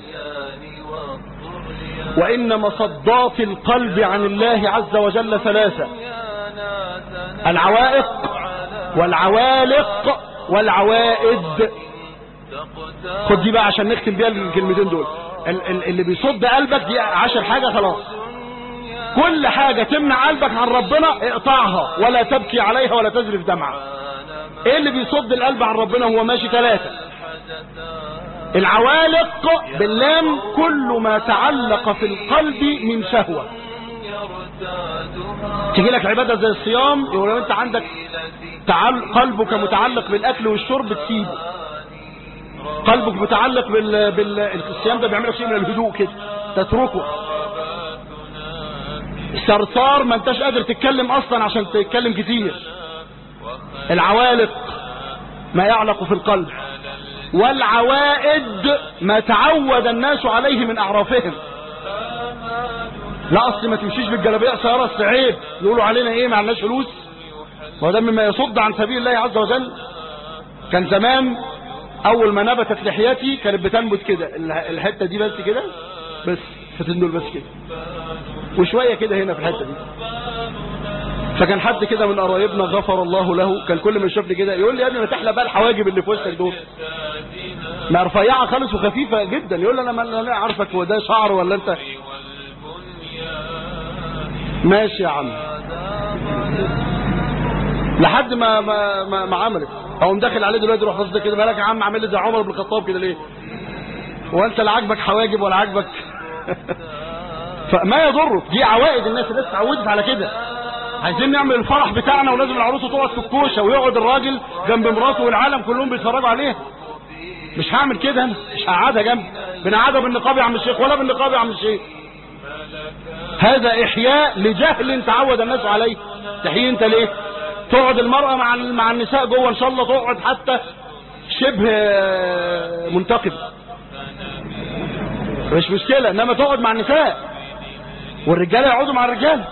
وإن مصدات القلب عن الله عز وجل ثلاثة العوائق والعوالق والعوائد خد دي بقى عشان نختم بيها الكلمتين دول ال- ال- اللي بيصد قلبك دي عشر حاجة خلاص كل حاجة تمنع قلبك عن ربنا اقطعها ولا تبكي عليها ولا تذرف دمعة ايه اللي بيصد القلب عن ربنا وهو ماشي ثلاثة العوالق باللام كل ما تعلق في القلب من شهوة تيجي لك عبادة زي الصيام يقول لو انت عندك تعل... قلبك متعلق بالاكل والشرب تسيبه قلبك متعلق بال... بال... الصيام ده بيعمل لك شيء من الهدوء كده تتركه الثرثار ما انتش قادر تتكلم اصلا عشان تتكلم كتير العوالق ما يعلق في القلب والعوائد ما تعود الناس عليه من اعرافهم لا اصل ما تمشيش بالجلابيه قصيره اصل عيب يقولوا علينا ايه ما عندناش فلوس وده مما يصد عن سبيل الله عز وجل كان زمان اول ما نبتت لحيتي كانت بتنبت كده ال- الحته دي بس كده بس فتن دول بس كده وشويه كده هنا في الحته دي فكان حد كده من قرايبنا غفر الله له كان كل ما يشوفني كده يقول لي يا ابني ما تحلى بقى الحواجب اللي في وشك دول ما رفيعه خالص وخفيفه جدا يقول لي انا ما انا عارفك هو ده شعر ولا انت ماشي يا عم لحد ما ما ما, ما عملت او داخل عليه دلوقتي يروح قصدك كده مالك يا عم عامل لي زي عمر بن الخطاب كده ليه هو انت لا عاجبك حواجب ولا عاجبك فما يضرك دي عوائد الناس الناس اتعودت على كده عايزين نعمل الفرح بتاعنا ولازم العروسه تقعد في الكوشه ويقعد الراجل جنب مراته والعالم كلهم بيتفرجوا عليها مش هعمل كده انا مش هقعدها جنبي بنقعدها بالنقاب يا عم الشيخ ولا بالنقاب يا عم الشيخ هذا احياء لجهل تعود الناس عليه تحيي انت ليه تقعد المرأة مع مع النساء جوه ان شاء الله تقعد حتى شبه منتقب مش مشكلة انما تقعد مع النساء والرجالة يقعدوا مع الرجال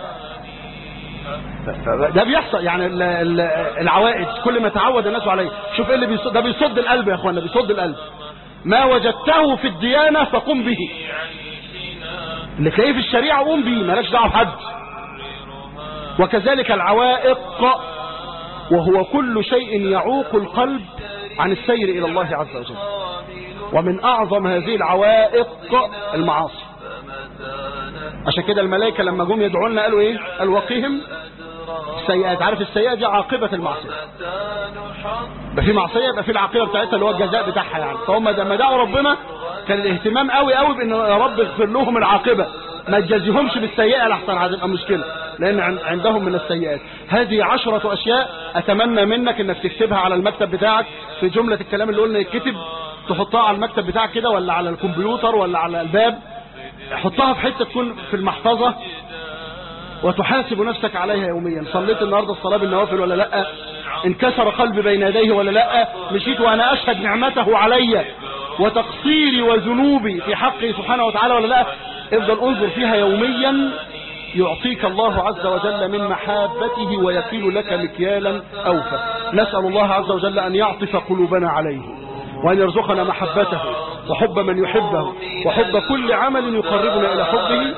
ده بيحصل يعني ال- ال- العوائد كل ما تعود الناس عليه شوف ايه اللي بيصد ده بيصد القلب يا اخوانا بيصد القلب ما وجدته في الديانة فقم به اللي تلاقيه في الشريعة قوم به مالكش دعوه بحد وكذلك العوائق وهو كل شيء يعوق القلب عن السير إلى الله عز وجل ومن أعظم هذه العوائق المعاصي عشان كده الملائكة لما جم يدعوا لنا قالوا إيه قالوا وقيهم السيئات عارف السيئة دي عاقبة المعصية يبقى في معصية يبقى في العاقبة بتاعتها اللي هو الجزاء بتاعها يعني فهم لما دعوا ربنا كان الاهتمام قوي قوي بان يا رب اغفر لهم العاقبة ما تجازيهمش بالسيئة لحسن هتبقى مشكلة لان عن- عندهم من السيئات هذه عشرة اشياء اتمنى منك انك تكتبها على المكتب بتاعك في جملة الكلام اللي قلنا يتكتب تحطها على المكتب بتاعك كده ولا على الكمبيوتر ولا على الباب حطها في حتة تكون في المحفظة وتحاسب نفسك عليها يوميا صليت النهاردة الصلاة بالنوافل ولا لا انكسر قلبي بين يديه ولا لا مشيت وانا اشهد نعمته علي وتقصيري وذنوبي في حقه سبحانه وتعالى ولا لا افضل انظر فيها يوميا يعطيك الله عز وجل من محابته ويكيل لك مكيالا اوفى نسأل الله عز وجل ان يعطف قلوبنا عليه وأن يرزقنا محبته وحب من يحبه وحب كل عمل يقربنا إلى حبه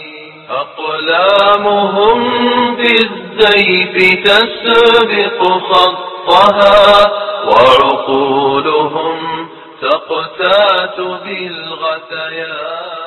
أقلامهم بالزيف تسبق خطها وعقولهم تقتات بالغثيان